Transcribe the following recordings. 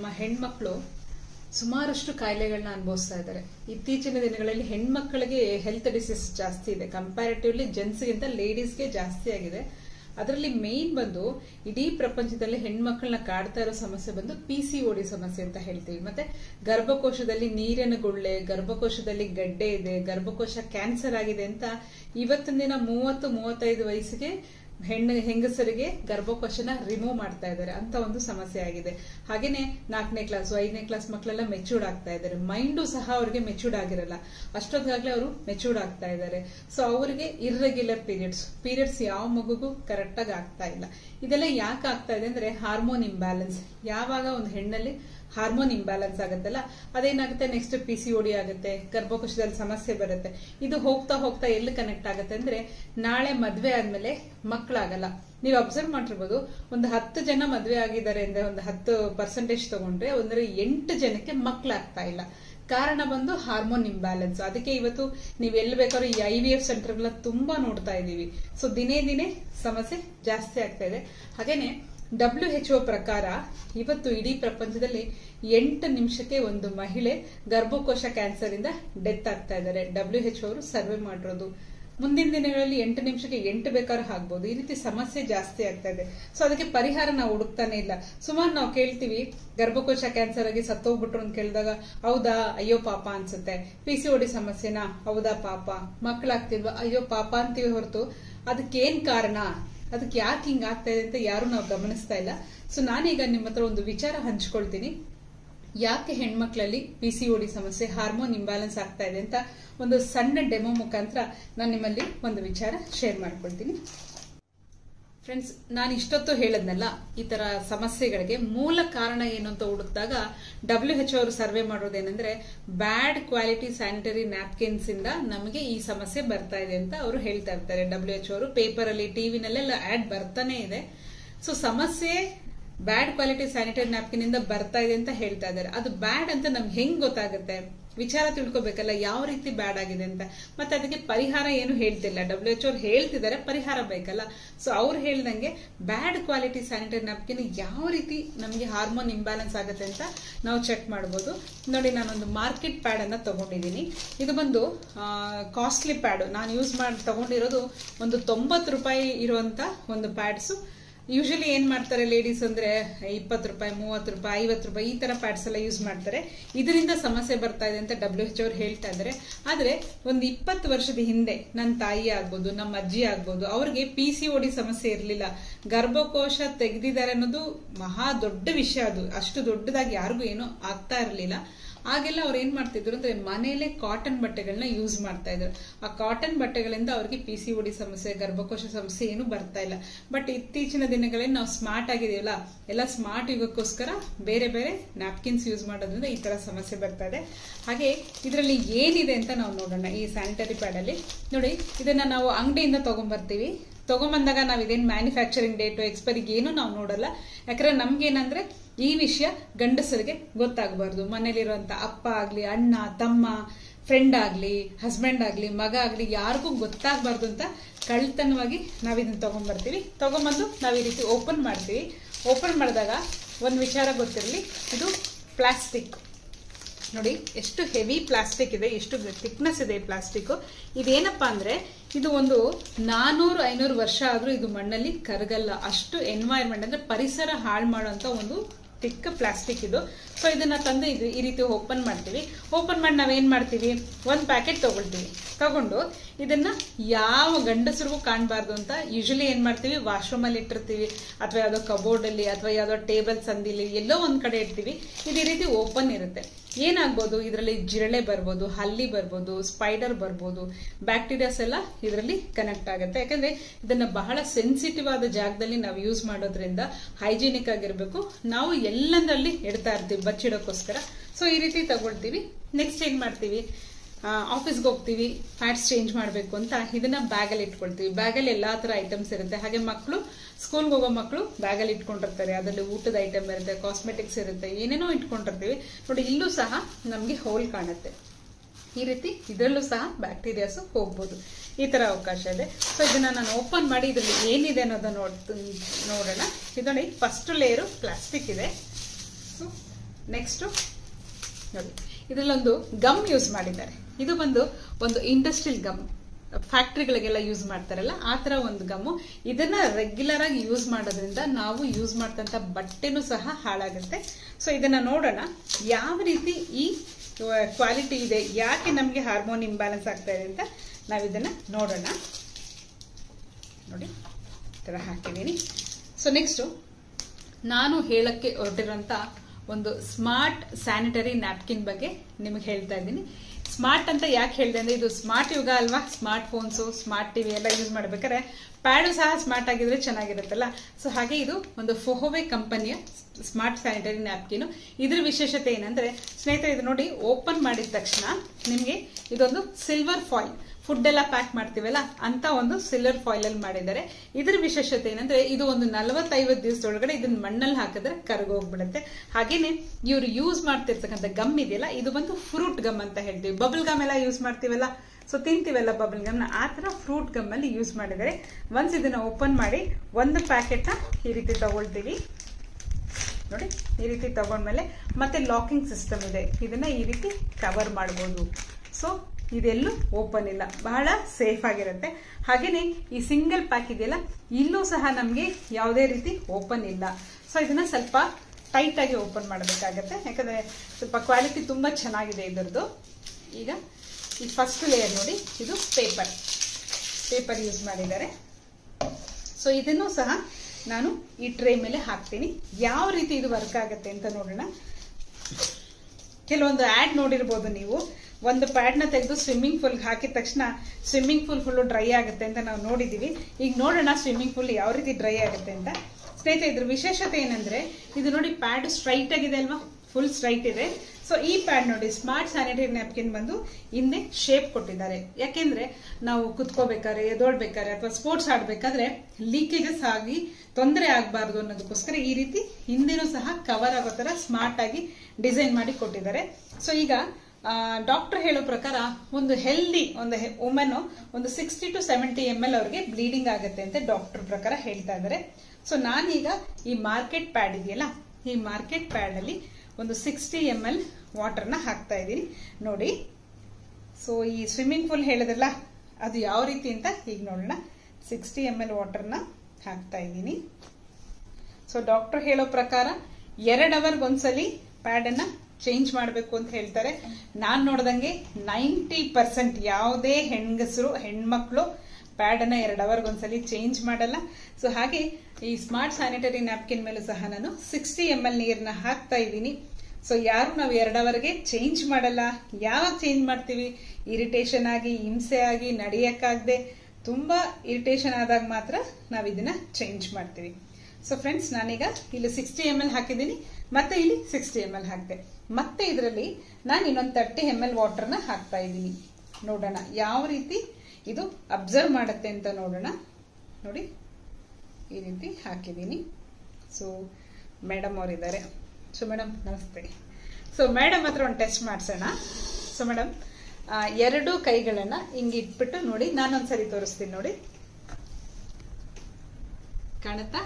ನಮ್ಮ ಹೆಣ್ಮಕ್ಳು ಸುಮಾರಷ್ಟು ಕಾಯಿಲೆಗಳನ್ನ ಅನುಭವಿಸ್ತಾ ಇದ್ದಾರೆ ಇತ್ತೀಚಿನ ದಿನಗಳಲ್ಲಿ ಹೆಣ್ಮಕ್ಳಿಗೆ ಹೆಲ್ತ್ ಡಿಸೀಸ್ ಜಾಸ್ತಿ ಇದೆ ಕಂಪ್ಯಾರಿಟಿವ್ಲಿ ಜೆಂಟ್ಸ್ಗಿಂತ ಲೇಡೀಸ್ಗೆ ಜಾಸ್ತಿ ಆಗಿದೆ ಅದರಲ್ಲಿ ಮೇನ್ ಬಂದು ಇಡೀ ಪ್ರಪಂಚದಲ್ಲಿ ಹೆಣ್ಮಕ್ಳನ್ನ ಕಾಡ್ತಾ ಇರೋ ಸಮಸ್ಯೆ ಬಂದು ಪಿ ಸಿ ಓಡಿ ಸಮಸ್ಯೆ ಅಂತ ಹೇಳ್ತೀವಿ ಮತ್ತೆ ಗರ್ಭಕೋಶದಲ್ಲಿ ನೀರಿನ ಗುಳ್ಳೆ ಗರ್ಭಕೋಶದಲ್ಲಿ ಗಡ್ಡೆ ಇದೆ ಗರ್ಭಕೋಶ ಕ್ಯಾನ್ಸರ್ ಆಗಿದೆ ಅಂತ ಇವತ್ತಿನ ದಿನ ಮೂವತ್ತು ಮೂವತ್ತೈದು ವಯಸ್ಸಿಗೆ ಹೆಣ್ಣು ಹೆಂಗಸರಿಗೆ ಗರ್ಭಕೋಶನ ರಿಮೂವ್ ಮಾಡ್ತಾ ಇದ್ದಾರೆ ಅಂತ ಒಂದು ಸಮಸ್ಯೆ ಆಗಿದೆ ಹಾಗೇನೆ ನಾಲ್ಕನೇ ಕ್ಲಾಸ್ ಐದನೇ ಕ್ಲಾಸ್ ಮಕ್ಕಳೆಲ್ಲ ಮೆಚೂರ್ಡ್ ಆಗ್ತಾ ಇದ್ದಾರೆ ಮೈಂಡು ಸಹ ಅವ್ರಿಗೆ ಮೆಚೂರ್ಡ್ ಆಗಿರಲ್ಲ ಅಷ್ಟೊತ್ತಾಗ್ಲೇ ಅವರು ಮೆಚೂರ್ಡ್ ಆಗ್ತಾ ಇದ್ದಾರೆ ಸೊ ಅವರಿಗೆ ಇರ್ರೆಗ್ಯುಲರ್ ಪೀರಿಯಡ್ಸ್ ಪೀರಿಯಡ್ಸ್ ಯಾವ ಮಗುಗೂ ಕರೆಕ್ಟ್ ಆಗಿ ಆಗ್ತಾ ಇಲ್ಲ ಇದೆಲ್ಲ ಯಾಕೆ ಆಗ್ತಾ ಇದೆ ಅಂದ್ರೆ ಹಾರ್ಮೋನ್ ಇಂಬ್ಯಾಲೆನ್ಸ್ ಯಾವಾಗ ಒಂದು ಹೆಣ್ಣಲ್ಲಿ ಹಾರ್ಮೋನ್ ಇಂಬ್ಯಾಲೆನ್ಸ್ ಆಗುತ್ತಲ್ಲ ಅದೇನಾಗುತ್ತೆ ನೆಕ್ಸ್ಟ್ ಪಿ ಸಿ ಓಡಿ ಆಗುತ್ತೆ ಗರ್ಭಕೋಶದಲ್ಲಿ ಸಮಸ್ಯೆ ಬರುತ್ತೆ ಇದು ಹೋಗ್ತಾ ಹೋಗ್ತಾ ಎಲ್ಲಿ ಕನೆಕ್ಟ್ ಆಗುತ್ತೆ ಅಂದ್ರೆ ನಾಳೆ ಮದ್ವೆ ಆದ್ಮೇಲೆ ಮಕ್ಕಳಾಗಲ್ಲ ನೀವು ಅಬ್ಸರ್ವ್ ಮಾಡಿರ್ಬೋದು ಒಂದು ಹತ್ತು ಜನ ಮದ್ವೆ ಆಗಿದ್ದಾರೆ ಅಂದ್ರೆ ಒಂದು ಹತ್ತು ಪರ್ಸೆಂಟೇಜ್ ತಗೊಂಡ್ರೆ ಒಂದ್ರೆ ಎಂಟು ಜನಕ್ಕೆ ಮಕ್ಕಳಾಗ್ತಾ ಇಲ್ಲ ಕಾರಣ ಬಂದು ಹಾರ್ಮೋನ್ ಇಂಬ್ಯಾಲೆನ್ಸ್ ಅದಕ್ಕೆ ಇವತ್ತು ನೀವು ಎಲ್ಲಿ ಬೇಕಾದ್ರೂ ಈ ಐ ವಿ ಎಫ್ ಸೆಂಟರ್ಗಳ ತುಂಬಾ ನೋಡ್ತಾ ಇದೀವಿ ಸೊ ದಿನೇ ದಿನೇ ಸಮಸ್ಯೆ ಜಾಸ್ತಿ ಆಗ್ತಾ ಇದೆ ಹಾಗೇನೆ ಡಬ್ಲ್ಯೂ ಎಚ್ ಒ ಪ್ರಕಾರ ಇವತ್ತು ಇಡೀ ಪ್ರಪಂಚದಲ್ಲಿ ಎಂಟು ನಿಮಿಷಕ್ಕೆ ಒಂದು ಮಹಿಳೆ ಗರ್ಭಕೋಶ ಕ್ಯಾನ್ಸರ್ ಇಂದ ಡೆತ್ ಆಗ್ತಾ ಇದ್ದಾರೆ ಡಬ್ಲ್ಯೂ ಎಚ್ ಅವರು ಸರ್ವೆ ಮಾಡಿರೋದು ಮುಂದಿನ ದಿನಗಳಲ್ಲಿ ಎಂಟು ನಿಮಿಷಕ್ಕೆ ಎಂಟು ಬೇಕಾದ್ರೂ ಆಗ್ಬೋದು ಈ ರೀತಿ ಸಮಸ್ಯೆ ಜಾಸ್ತಿ ಆಗ್ತಾ ಇದೆ ಸೊ ಅದಕ್ಕೆ ಪರಿಹಾರ ನಾವು ಹುಡುಕ್ತಾನೆ ಇಲ್ಲ ಸುಮಾರು ನಾವು ಕೇಳ್ತೀವಿ ಗರ್ಭಕೋಶ ಕ್ಯಾನ್ಸರ್ ಆಗಿ ಸತ್ತೋಗ್ಬಿಟ್ರು ಅಂತ ಕೇಳಿದಾಗ ಹೌದಾ ಅಯ್ಯೋ ಪಾಪ ಅನ್ಸುತ್ತೆ ಪಿ ಸಿ ಓಡಿ ಸಮಸ್ಯೆನಾ ಹೌದಾ ಪಾಪ ಮಕ್ಕಳಾಗ್ತಿಲ್ವಾ ಅಯ್ಯೋ ಪಾಪ ಅಂತೀವಿ ಹೊರತು ಅದಕ್ಕೇನ್ ಕಾರಣ ಅದಕ್ಕೆ ಯಾಕೆ ಹಿಂಗ್ ಆಗ್ತಾ ಇದೆ ಅಂತ ಯಾರು ನಾವು ಗಮನಿಸ್ತಾ ಇಲ್ಲ ಸೊ ನಾನೀಗ ನಿಮ್ಮ ಹತ್ರ ಒಂದು ವಿಚಾರ ಹಂಚ್ಕೊಳ್ತೀನಿ ಯಾಕೆ ಹೆಣ್ಮಕ್ಳಲ್ಲಿ ಪಿ ಸಿ ಓಡಿ ಸಮಸ್ಯೆ ಹಾರ್ಮೋನ್ ಇಂಬ್ಯಾಲೆನ್ಸ್ ಆಗ್ತಾ ಇದೆ ಅಂತ ಒಂದು ಸಣ್ಣ ಡೆಮೋ ಮುಖಾಂತರ ನಾನು ನಿಮ್ಮಲ್ಲಿ ಒಂದು ವಿಚಾರ ಶೇರ್ ಮಾಡ್ಕೊಳ್ತೀನಿ ಫ್ರೆಂಡ್ಸ್ ನಾನು ಇಷ್ಟೊತ್ತು ಹೇಳದ್ನಲ್ಲ ಈ ತರ ಸಮಸ್ಯೆಗಳಿಗೆ ಮೂಲ ಕಾರಣ ಏನು ಅಂತ ಹುಡುಕಿದಾಗ ಡಬ್ಲ್ಯೂ ಎಚ್ ಅವರು ಸರ್ವೆ ಮಾಡೋದೇನೆಂದ್ರೆ ಬ್ಯಾಡ್ ಕ್ವಾಲಿಟಿ ಸ್ಯಾನಿಟರಿ ನ್ಯಾಪ್ಕಿನ್ಸ್ ಇಂದ ನಮಗೆ ಈ ಸಮಸ್ಯೆ ಬರ್ತಾ ಇದೆ ಅಂತ ಅವರು ಹೇಳ್ತಾ ಇರ್ತಾರೆ ಡಬ್ಲ್ಯೂ ಎಚ್ ಅವರು ಪೇಪರ್ ಅಲ್ಲಿ ಟಿವಿನಲ್ಲೆಲ್ಲ ಆಡ್ ಬರ್ತಾನೆ ಇದೆ ಸೊ ಸಮಸ್ಯೆ ಬ್ಯಾಡ್ ಕ್ವಾಲಿಟಿ ಸ್ಯಾನಿಟರಿ ನ್ಯಾಪ್ಕಿನ್ ಇಂದ ಬರ್ತಾ ಇದೆ ಅಂತ ಹೇಳ್ತಾ ಇದ್ದಾರೆ ಅದು ಬ್ಯಾಡ್ ಅಂತ ನಮ್ಗೆ ಹೆಂಗ್ ಗೊತ್ತಾಗುತ್ತೆ ವಿಚಾರ ತಿಳ್ಕೊಬೇಕಲ್ಲ ಯಾವ ರೀತಿ ಬ್ಯಾಡ್ ಆಗಿದೆ ಅಂತ ಮತ್ತೆ ಅದಕ್ಕೆ ಪರಿಹಾರ ಏನು ಹೇಳ್ತಿಲ್ಲ ಡಬ್ಲ್ಯೂ ಎಚ್ ಅವ್ರು ಹೇಳ್ತಿದ್ದಾರೆ ಪರಿಹಾರ ಬೇಕಲ್ಲ ಸೊ ಅವ್ರು ಹೇಳ್ದಂಗೆ ಬ್ಯಾಡ್ ಕ್ವಾಲಿಟಿ ಸ್ಯಾನಿಟರಿ ನ್ಯಾಪ್ಕಿನ್ ಯಾವ ರೀತಿ ನಮಗೆ ಹಾರ್ಮೋನ್ ಇಂಬ್ಯಾಲೆನ್ಸ್ ಆಗುತ್ತೆ ಅಂತ ನಾವು ಚೆಕ್ ಮಾಡ್ಬೋದು ನೋಡಿ ನಾನೊಂದು ಮಾರ್ಕೆಟ್ ಪ್ಯಾಡ್ ಅನ್ನ ತಗೊಂಡಿದ್ದೀನಿ ಇದು ಬಂದು ಕಾಸ್ಟ್ಲಿ ಪ್ಯಾಡ್ ನಾನು ಯೂಸ್ ಮಾಡಿ ತಗೊಂಡಿರೋದು ಒಂದು ತೊಂಬತ್ತು ರೂಪಾಯಿ ಇರುವಂತ ಒಂದು ಪ್ಯಾಡ್ಸ್ ಯೂಶಲಿ ಏನ್ ಮಾಡ್ತಾರೆ ಲೇಡೀಸ್ ಅಂದ್ರೆ ಇಪ್ಪತ್ತು ರೂಪಾಯಿ ಮೂವತ್ತು ರೂಪಾಯಿ ಐವತ್ತು ರೂಪಾಯಿ ಈ ತರ ಪ್ಯಾಡ್ಸ್ ಎಲ್ಲ ಯೂಸ್ ಮಾಡ್ತಾರೆ ಇದರಿಂದ ಸಮಸ್ಯೆ ಬರ್ತಾ ಇದೆ ಅಂತ ಡಬ್ಲ್ಯೂ ಎಚ್ ಅವ್ರು ಹೇಳ್ತಾ ಇದ್ದಾರೆ ಆದ್ರೆ ಒಂದು ಇಪ್ಪತ್ತು ವರ್ಷದ ಹಿಂದೆ ನನ್ನ ತಾಯಿ ಆಗ್ಬೋದು ನಮ್ಮ ಅಜ್ಜಿ ಆಗ್ಬೋದು ಅವ್ರಿಗೆ ಪಿ ಸಿ ಓಡಿ ಸಮಸ್ಯೆ ಇರಲಿಲ್ಲ ಗರ್ಭಕೋಶ ತೆಗೆದಿದ್ದಾರೆ ಅನ್ನೋದು ಮಹಾ ದೊಡ್ಡ ವಿಷಯ ಅದು ಅಷ್ಟು ದೊಡ್ಡದಾಗಿ ಯಾರಿಗೂ ಏನೂ ಆಗ್ತಾ ಇರಲಿಲ್ಲ ಆಗೆಲ್ಲ ಅವ್ರು ಏನ್ ಮಾಡ್ತಿದ್ರು ಅಂದ್ರೆ ಮನೆಯಲ್ಲೇ ಕಾಟನ್ ಬಟ್ಟೆಗಳನ್ನ ಯೂಸ್ ಮಾಡ್ತಾ ಇದ್ರು ಆ ಕಾಟನ್ ಬಟ್ಟೆಗಳಿಂದ ಅವ್ರಿಗೆ ಪಿ ಸಿ ಓಡಿ ಸಮಸ್ಯೆ ಗರ್ಭಕೋಶ ಸಮಸ್ಯೆ ಏನು ಬರ್ತಾ ಇಲ್ಲ ಬಟ್ ಇತ್ತೀಚಿನ ದಿನಗಳಲ್ಲಿ ನಾವು ಸ್ಮಾರ್ಟ್ ಆಗಿದೀವಲ್ಲ ಎಲ್ಲ ಸ್ಮಾರ್ಟ್ ಯುಗಕ್ಕೋಸ್ಕರ ಬೇರೆ ಬೇರೆ ನ್ಯಾಪ್ಕಿನ್ಸ್ ಯೂಸ್ ಮಾಡೋದ್ರಿಂದ ಈ ತರ ಸಮಸ್ಯೆ ಬರ್ತಾ ಇದೆ ಹಾಗೆ ಇದರಲ್ಲಿ ಏನಿದೆ ಅಂತ ನಾವು ನೋಡೋಣ ಈ ಸ್ಯಾನಿಟರಿ ಪ್ಯಾಡ್ ಅಲ್ಲಿ ನೋಡಿ ಇದನ್ನ ನಾವು ಅಂಗಡಿಯಿಂದ ತಗೊಂಡ್ಬರ್ತೀವಿ ತಗೊಂಬಂದಾಗ ನಾವು ಇದೇನು ಮ್ಯಾನುಫ್ಯಾಕ್ಚರಿಂಗ್ ಡೇಟು ಎಕ್ಸ್ಪೈರಿಗೆ ಏನು ನಾವು ನೋಡಲ್ಲ ಯಾಕಂದ್ರೆ ನಮ್ಗೇನಂದ್ರೆ ಈ ವಿಷಯ ಗಂಡಸರಿಗೆ ಗೊತ್ತಾಗಬಾರ್ದು ಮನೇಲಿರುವಂತ ಅಪ್ಪ ಆಗ್ಲಿ ಅಣ್ಣ ತಮ್ಮ ಫ್ರೆಂಡ್ ಆಗ್ಲಿ ಹಸ್ಬೆಂಡ್ ಆಗ್ಲಿ ಮಗ ಆಗ್ಲಿ ಯಾರಿಗೂ ಗೊತ್ತಾಗಬಾರ್ದು ಅಂತ ಕಳ್ತನವಾಗಿ ನಾವು ಇದನ್ನ ತಗೊಂಡ್ಬರ್ತೀವಿ ತಗೊಂಬಂದು ನಾವು ಈ ರೀತಿ ಓಪನ್ ಮಾಡ್ತೀವಿ ಓಪನ್ ಮಾಡಿದಾಗ ಒಂದು ವಿಚಾರ ಗೊತ್ತಿರಲಿ ಇದು ಪ್ಲಾಸ್ಟಿಕ್ ನೋಡಿ ಎಷ್ಟು ಹೆವಿ ಪ್ಲಾಸ್ಟಿಕ್ ಇದೆ ಎಷ್ಟು ಥಿಕ್ನೆಸ್ ಇದೆ ಈ ಪ್ಲಾಸ್ಟಿಕ್ ಇದೇನಪ್ಪಾ ಅಂದ್ರೆ ಇದು ಒಂದು ನಾನೂರು ಐನೂರು ವರ್ಷ ಆದ್ರೂ ಇದು ಮಣ್ಣಲ್ಲಿ ಕರಗಲ್ಲ ಅಷ್ಟು ಎನ್ವೈರ್ಮೆಂಟ್ ಅಂದ್ರೆ ಪರಿಸರ ಹಾಳು ಮಾಡುವಂತ ಒಂದು ತಿಕ್ಕ ಪ್ಲಾಸ್ಟಿಕ್ ಇದು ಸೊ ಇದನ್ನ ತಂದು ಇದು ಈ ರೀತಿ ಓಪನ್ ಮಾಡ್ತೀವಿ ಓಪನ್ ಮಾಡಿ ನಾವೇನ್ ಮಾಡ್ತೀವಿ ಒಂದು ಪ್ಯಾಕೆಟ್ ತಗೊಳ್ತೀವಿ ತಗೊಂಡು ಇದನ್ನ ಯಾವ ಗಂಡಸರಿಗೂ ಕಾಣಬಾರ್ದು ಅಂತ ಯೂಶಲಿ ಏನ್ ಮಾಡ್ತೀವಿ ವಾಶ್ರೂಮ್ ಅಲ್ಲಿ ಇಟ್ಟಿರ್ತೀವಿ ಅಥವಾ ಯಾವ್ದೋ ಕಬೋರ್ಡ್ ಅಲ್ಲಿ ಅಥವಾ ಯಾವ್ದೋ ಟೇಬಲ್ ಸಂದಿಲಿ ಎಲ್ಲೋ ಒಂದ್ ಕಡೆ ಇಡ್ತೀವಿ ಇದು ಈ ರೀತಿ ಓಪನ್ ಇರುತ್ತೆ ಏನಾಗ್ಬೋದು ಇದರಲ್ಲಿ ಜಿರಳೆ ಬರ್ಬೋದು ಹಲ್ಲಿ ಬರ್ಬೋದು ಸ್ಪೈಡರ್ ಬರ್ಬೋದು ಬ್ಯಾಕ್ಟೀರಿಯಾಸ್ ಎಲ್ಲ ಇದರಲ್ಲಿ ಕನೆಕ್ಟ್ ಆಗುತ್ತೆ ಯಾಕಂದ್ರೆ ಇದನ್ನ ಬಹಳ ಸೆನ್ಸಿಟಿವ್ ಆದ ಜಾಗದಲ್ಲಿ ನಾವು ಯೂಸ್ ಮಾಡೋದ್ರಿಂದ ಹೈಜಿನಿಕ್ ಆಗಿರ್ಬೇಕು ನಾವು ಎಲ್ಲಂದ್ರಲ್ಲಿ ಇಡ್ತಾ ಇರ್ತೀವಿ ಬಚ್ಚಿಡೋಕ್ಕೋಸ್ಕರ ಸೊ ಈ ರೀತಿ ತಗೊಳ್ತೀವಿ ನೆಕ್ಸ್ಟ್ ಏನ್ ಮಾಡ್ತೀವಿ ಆಫೀಸ್ಗೆ ಹೋಗ್ತೀವಿ ಪ್ಯಾಡ್ಸ್ ಚೇಂಜ್ ಮಾಡಬೇಕು ಅಂತ ಇದನ್ನ ಬ್ಯಾಗಲ್ಲಿ ಇಟ್ಕೊಳ್ತೀವಿ ಬ್ಯಾಗಲ್ಲಿ ಎಲ್ಲಾ ತರ ಐಟಮ್ಸ್ ಇರುತ್ತೆ ಹಾಗೆ ಮಕ್ಕಳು ಸ್ಕೂಲ್ಗೆ ಹೋಗೋ ಮಕ್ಕಳು ಬ್ಯಾಗಲ್ಲಿ ಇಟ್ಕೊಂಡಿರ್ತಾರೆ ಅದರಲ್ಲಿ ಊಟದ ಐಟಮ್ ಇರುತ್ತೆ ಕಾಸ್ಮೆಟಿಕ್ಸ್ ಇರುತ್ತೆ ಏನೇನೋ ಇಟ್ಕೊಂಡಿರ್ತೀವಿ ನೋಡಿ ಇಲ್ಲೂ ಸಹ ನಮಗೆ ಹೋಲ್ ಕಾಣುತ್ತೆ ಈ ರೀತಿ ಇದರಲ್ಲೂ ಸಹ ಬ್ಯಾಕ್ಟೀರಿಯಾಸ್ ಹೋಗ್ಬೋದು ಈ ತರ ಅವಕಾಶ ಇದೆ ಸೊ ಇದನ್ನ ನಾನು ಓಪನ್ ಮಾಡಿ ಇದರಲ್ಲಿ ಏನಿದೆ ಅನ್ನೋದನ್ನ ನೋಡ್ ನೋಡೋಣ ಇದು ನೋಡಿ ಫಸ್ಟ್ ಲೇಯರು ಪ್ಲಾಸ್ಟಿಕ್ ಇದೆ ಸೊ ನೆಕ್ಸ್ಟು ನೋಡಿ ಇದರಲ್ಲೊಂದು ಗಮ್ ಯೂಸ್ ಮಾಡಿದ್ದಾರೆ ಇದು ಬಂದು ಒಂದು ಇಂಡಸ್ಟ್ರಿಯಲ್ ಗಮ್ ಫ್ಯಾಕ್ಟ್ರಿಗಳಿಗೆಲ್ಲ ಯೂಸ್ ಮಾಡ್ತಾರಲ್ಲ ಆ ಥರ ಒಂದು ಗಮ್ಮು ಇದನ್ನ ರೆಗ್ಯುಲರ್ ಆಗಿ ಯೂಸ್ ಮಾಡೋದ್ರಿಂದ ನಾವು ಯೂಸ್ ಮಾಡ್ತಂಥ ಬಟ್ಟೆನೂ ಸಹ ಹಾಳಾಗುತ್ತೆ ಸೊ ಇದನ್ನ ನೋಡೋಣ ಯಾವ ರೀತಿ ಈ ಕ್ವಾಲಿಟಿ ಇದೆ ಯಾಕೆ ನಮಗೆ ಹಾರ್ಮೋನ್ ಇಂಬ್ಯಾಲೆನ್ಸ್ ಆಗ್ತಾ ಇದೆ ಅಂತ ನಾವು ಇದನ್ನ ನೋಡೋಣ ನೋಡಿ ಈ ಥರ ಹಾಕಿದ್ದೀನಿ ಸೊ ನೆಕ್ಸ್ಟು ನಾನು ಹೇಳಕ್ಕೆ ಹೊರಟಿರೋಂಥ ಒಂದು ಸ್ಮಾರ್ಟ್ ಸ್ಯಾನಿಟರಿ ನ್ಯಾಪ್ಕಿನ್ ಬಗ್ಗೆ ನಿಮಗೆ ಹೇಳ್ತಾ ಇದ್ದೀನಿ ಸ್ಮಾರ್ಟ್ ಅಂತ ಯಾಕೆ ಹೇಳಿದೆ ಅಂದ್ರೆ ಇದು ಸ್ಮಾರ್ಟ್ ಯುಗ ಅಲ್ವಾ ಸ್ಮಾರ್ಟ್ ಫೋನ್ಸು ಸ್ಮಾರ್ಟ್ ಟಿವಿ ಎಲ್ಲ ಯೂಸ್ ಮಾಡ್ಬೇಕಾದ್ರೆ ಪ್ಯಾಡು ಸಹ ಸ್ಮಾರ್ಟ್ ಆಗಿದ್ರೆ ಚೆನ್ನಾಗಿರುತ್ತಲ್ಲ ಸೊ ಹಾಗೆ ಇದು ಒಂದು ಫೋಹೋವೆ ಕಂಪನಿಯ ಸ್ಮಾರ್ಟ್ ಸ್ಯಾನಿಟರಿ ನ್ಯಾಪ್ಕಿನ್ ಇದ್ರ ವಿಶೇಷತೆ ಏನಂದ್ರೆ ಸ್ನೇಹಿತರೆ ಇದು ನೋಡಿ ಓಪನ್ ಮಾಡಿದ ತಕ್ಷಣ ನಿಮಗೆ ಇದೊಂದು ಸಿಲ್ವರ್ ಫಾಯಿಲ್ ಫುಡ್ ಎಲ್ಲ ಪ್ಯಾಕ್ ಮಾಡ್ತೀವಲ್ಲ ಅಂತ ಒಂದು ಸಿಲ್ವರ್ ಫಾಯಿಲ್ ಅಲ್ಲಿ ಮಾಡಿದ್ದಾರೆ ಇದ್ರ ವಿಶೇಷತೆ ಏನಂದ್ರೆ ಇದು ಒಂದು ನಲವತ್ತೈವತ್ತು ದಿವಸದೊಳಗಡೆ ಇದನ್ನ ಮಣ್ಣಲ್ಲಿ ಹಾಕಿದ್ರೆ ಕರಗೋಗ್ಬಿಡುತ್ತೆ ಹಾಗೇನೆ ಇವ್ರು ಯೂಸ್ ಮಾಡ್ತಿರ್ತಕ್ಕಂಥ ಗಮ್ ಇದೆಯಲ್ಲ ಇದು ಬಂದು ಫ್ರೂಟ್ ಗಮ್ ಅಂತ ಹೇಳ್ತೀವಿ ಬಬಲ್ ಗಮ್ ಎಲ್ಲ ಯೂಸ್ ಮಾಡ್ತೀವಲ್ಲ ಸೊ ತಿಂತೀವಲ್ಲ ಬಬಲ್ ಗಮ್ನ ಆ ಥರ ಫ್ರೂಟ್ ಗಮ್ ಅಲ್ಲಿ ಯೂಸ್ ಮಾಡಿದ್ದಾರೆ ಒನ್ಸ್ ಇದನ್ನ ಓಪನ್ ಮಾಡಿ ಒಂದು ಪ್ಯಾಕೆಟ್ನ ಈ ರೀತಿ ತಗೊಳ್ತೀವಿ ನೋಡಿ ಈ ರೀತಿ ತಗೊಂಡ್ಮೇಲೆ ಮತ್ತೆ ಲಾಕಿಂಗ್ ಸಿಸ್ಟಮ್ ಇದೆ ಇದನ್ನ ಈ ರೀತಿ ಕವರ್ ಮಾಡ್ಬೋದು ಸೊ ಇದೆಲ್ಲೂ ಓಪನ್ ಇಲ್ಲ ಬಹಳ ಸೇಫ್ ಆಗಿರುತ್ತೆ ಹಾಗೇನೆ ಈ ಸಿಂಗಲ್ ಪ್ಯಾಕ್ ಇದೆಯಲ್ಲ ಇಲ್ಲೂ ಸಹ ನಮಗೆ ಯಾವುದೇ ರೀತಿ ಓಪನ್ ಇಲ್ಲ ಸೊ ಇದನ್ನ ಸ್ವಲ್ಪ ಟೈಟ್ ಆಗಿ ಓಪನ್ ಮಾಡಬೇಕಾಗತ್ತೆ ಯಾಕಂದ್ರೆ ಸ್ವಲ್ಪ ಕ್ವಾಲಿಟಿ ತುಂಬಾ ಚೆನ್ನಾಗಿದೆ ಇದರದ್ದು ಈಗ ಈ ಫಸ್ಟ್ ಲೇಯರ್ ನೋಡಿ ಇದು ಪೇಪರ್ ಪೇಪರ್ ಯೂಸ್ ಮಾಡಿದ್ದಾರೆ ಸೊ ಇದನ್ನು ಸಹ ನಾನು ಈ ಟ್ರೇ ಮೇಲೆ ಹಾಕ್ತೀನಿ ಯಾವ ರೀತಿ ಇದು ವರ್ಕ್ ಆಗುತ್ತೆ ಅಂತ ನೋಡೋಣ ಕೆಲವೊಂದು ಆ್ಯಡ್ ನೋಡಿರ್ಬೋದು ನೀವು ಒಂದು ಪ್ಯಾಡ್ನ ತೆಗೆದು ಸ್ವಿಮ್ಮಿಂಗ್ ಪೂಲ್ಗೆ ಹಾಕಿದ ತಕ್ಷಣ ಸ್ವಿಮ್ಮಿಂಗ್ ಪೂಲ್ ಫುಲ್ಲು ಡ್ರೈ ಆಗುತ್ತೆ ಅಂತ ನಾವು ನೋಡಿದ್ದೀವಿ ಈಗ ನೋಡೋಣ ಸ್ವಿಮ್ಮಿಂಗ್ ಪೂಲ್ ಯಾವ ರೀತಿ ಡ್ರೈ ಆಗುತ್ತೆ ಅಂತ ಸ್ನೇಹಿತರೆ ಇದ್ರ ವಿಶೇಷತೆ ಏನಂದ್ರೆ ಇದು ನೋಡಿ ಪ್ಯಾಡ್ ಸ್ಟ್ರೈಟ್ ಆಗಿದೆ ಅಲ್ವಾ ಫುಲ್ ಸ್ಟ್ರೈಟ್ ಇದೆ ಸೊ ಈ ಪ್ಯಾಡ್ ನೋಡಿ ಸ್ಮಾರ್ಟ್ ಸ್ಯಾನಿಟರಿ ನ್ಯಾಪ್ಕಿನ್ ಬಂದು ಹಿಂದೆ ಶೇಪ್ ಕೊಟ್ಟಿದ್ದಾರೆ ಯಾಕೆಂದ್ರೆ ನಾವು ಕುತ್ಕೋಬೇಕಾದ್ರೆ ಎದೋಳ್ಬೇಕಾದ್ರೆ ಅಥವಾ ಸ್ಪೋರ್ಟ್ಸ್ ಆಡ್ಬೇಕಾದ್ರೆ ಲೀಕೇಜಸ್ ಆಗಿ ತೊಂದರೆ ಆಗಬಾರ್ದು ಅನ್ನೋದಕ್ಕೋಸ್ಕರ ಈ ರೀತಿ ಹಿಂದೆನೂ ಸಹ ಕವರ್ ಆಗೋ ತರ ಸ್ಮಾರ್ಟ್ ಆಗಿ ಡಿಸೈನ್ ಮಾಡಿ ಕೊಟ್ಟಿದ್ದಾರೆ ಸೊ ಈಗ ಡಾಕ್ಟರ್ ಹೇಳೋ ಪ್ರಕಾರ ಒಂದು ಹೆಲ್ದಿ ಒಂದು ವುಮೆನ್ ಒಂದು sixty to seventy M L ಅವ್ರಿಗೆ ಬ್ಲೀಡಿಂಗ್ ಆಗುತ್ತೆ ಅಂತ ಡಾಕ್ಟರ್ ಪ್ರಕಾರ ಹೇಳ್ತಾ ಇದ್ದಾರೆ ಸೊ ನಾನೀಗ ಈ ಮಾರ್ಕೆಟ್ ಪ್ಯಾಡ್ ಇದೆಯಲ್ಲ ಈ ಮಾರ್ಕೆಟ್ ಪ್ಯಾಡ್ ಅಲ್ಲಿ ಒಂದು ಸಿಕ್ಸ್ಟಿ ಎಮ್ ಎಲ್ ವಾಟರ್ನ ಹಾಕ್ತಾ ಇದ್ದೀನಿ ನೋಡಿ ಸೊ ಈ ಸ್ವಿಮ್ಮಿಂಗ್ ಪೂಲ್ ಹೇಳಿದ್ರಲ್ಲ ಅದು ಯಾವ ರೀತಿ ಅಂತ ಈಗ ನೋಡೋಣ ಸಿಕ್ಸ್ಟಿ ಎಮ್ ಎಲ್ ವಾಟರ್ನ ಹಾಕ್ತಾ ಇದ್ದೀನಿ ಸೊ ಡಾಕ್ಟರ್ ಹೇಳೋ ಪ್ರಕಾರ ಎರಡು ಅವರ್ಗೆ ಒಂದ್ಸಲಿ ಪ್ಯಾಡನ್ನು ಚೇಂಜ್ ಮಾಡಬೇಕು ಅಂತ ಹೇಳ್ತಾರೆ ನಾನು ನೋಡ್ದಂಗೆ ನೈಂಟಿ ಪರ್ಸೆಂಟ್ ಯಾವುದೇ ಹೆಂಗಸರು ಹೆಣ್ಮಕ್ಳು ಪ್ಯಾಡನ್ನು ಎರಡು ಅವರ್ಗೆ ಒಂದ್ಸಲಿ ಚೇಂಜ್ ಮಾಡಲ್ಲ ಸೊ ಹಾಗೆ ಈ ಸ್ಮಾರ್ಟ್ ಸ್ಯಾನಿಟರಿ ನ್ಯಾಪ್ಕಿನ್ ಮೇಲೂ ಸಹ ನಾನು ಸಿಕ್ಸ್ಟಿ ಎಮ್ ಎಲ್ ನೀರನ್ನ ಹಾಕ್ತಾ ಇದ್ದೀನಿ ಸೊ ಯಾರು ನಾವು ಎರಡು ಅವರ್ಗೆ ಚೇಂಜ್ ಮಾಡಲ್ಲ ಯಾವಾಗ ಚೇಂಜ್ ಮಾಡ್ತೀವಿ ಇರಿಟೇಷನ್ ಆಗಿ ಹಿಂಸೆ ಆಗಿ ನಡೆಯಕ್ಕಾಗದೆ ತುಂಬಾ ಇರಿಟೇಷನ್ ಆದಾಗ ಮಾತ್ರ ನಾವು ಇದನ್ನ ಚೇಂಜ್ ಮಾಡ್ತೀವಿ ಸೊ ಫ್ರೆಂಡ್ಸ್ ನಾನೀಗ ಇಲ್ಲಿ ಸಿಕ್ಸ್ಟಿ ಎಮ್ ಎಲ್ ಹಾಕಿದ್ದೀನಿ ಮತ್ತೆ ಇಲ್ಲಿ ಸಿಕ್ಸ್ಟಿ ಎಮ್ ಎಲ್ ಹಾಕಿದೆ ಮತ್ತೆ ಇದರಲ್ಲಿ ನಾನು ಇನ್ನೊಂದು ತರ್ಟಿ ಎಮ್ ಎಲ್ ವಾಟರ್ನ ಹಾಕ್ತಾ ಇದ್ದೀನಿ ನೋಡೋಣ ಯಾವ ರೀತಿ ಇದು ಅಬ್ಸರ್ವ್ ಮಾಡುತ್ತೆ ಅಂತ ನೋಡೋಣ ನೋಡಿ ಈ ರೀತಿ ಹಾಕಿದ್ದೀನಿ ಸೊ ಮೇಡಮ್ ಅವರಿದ್ದಾರೆ ಸೊ ಮೇಡಮ್ ನಮಸ್ತೆ ಸೊ ಮೇಡಮ್ ಹತ್ರ ಒಂದು ಟೆಸ್ಟ್ ಮಾಡಿಸೋಣ ಸೊ ಮೇಡಮ್ ಎರಡು ಕೈಗಳನ್ನ ಹಿಂಗೆ ಇಟ್ಬಿಟ್ಟು ನೋಡಿ ನಾನೊಂದ್ಸರಿ ತೋರಿಸ್ತೀನಿ ನೋಡಿ ಕಾಣುತ್ತಾ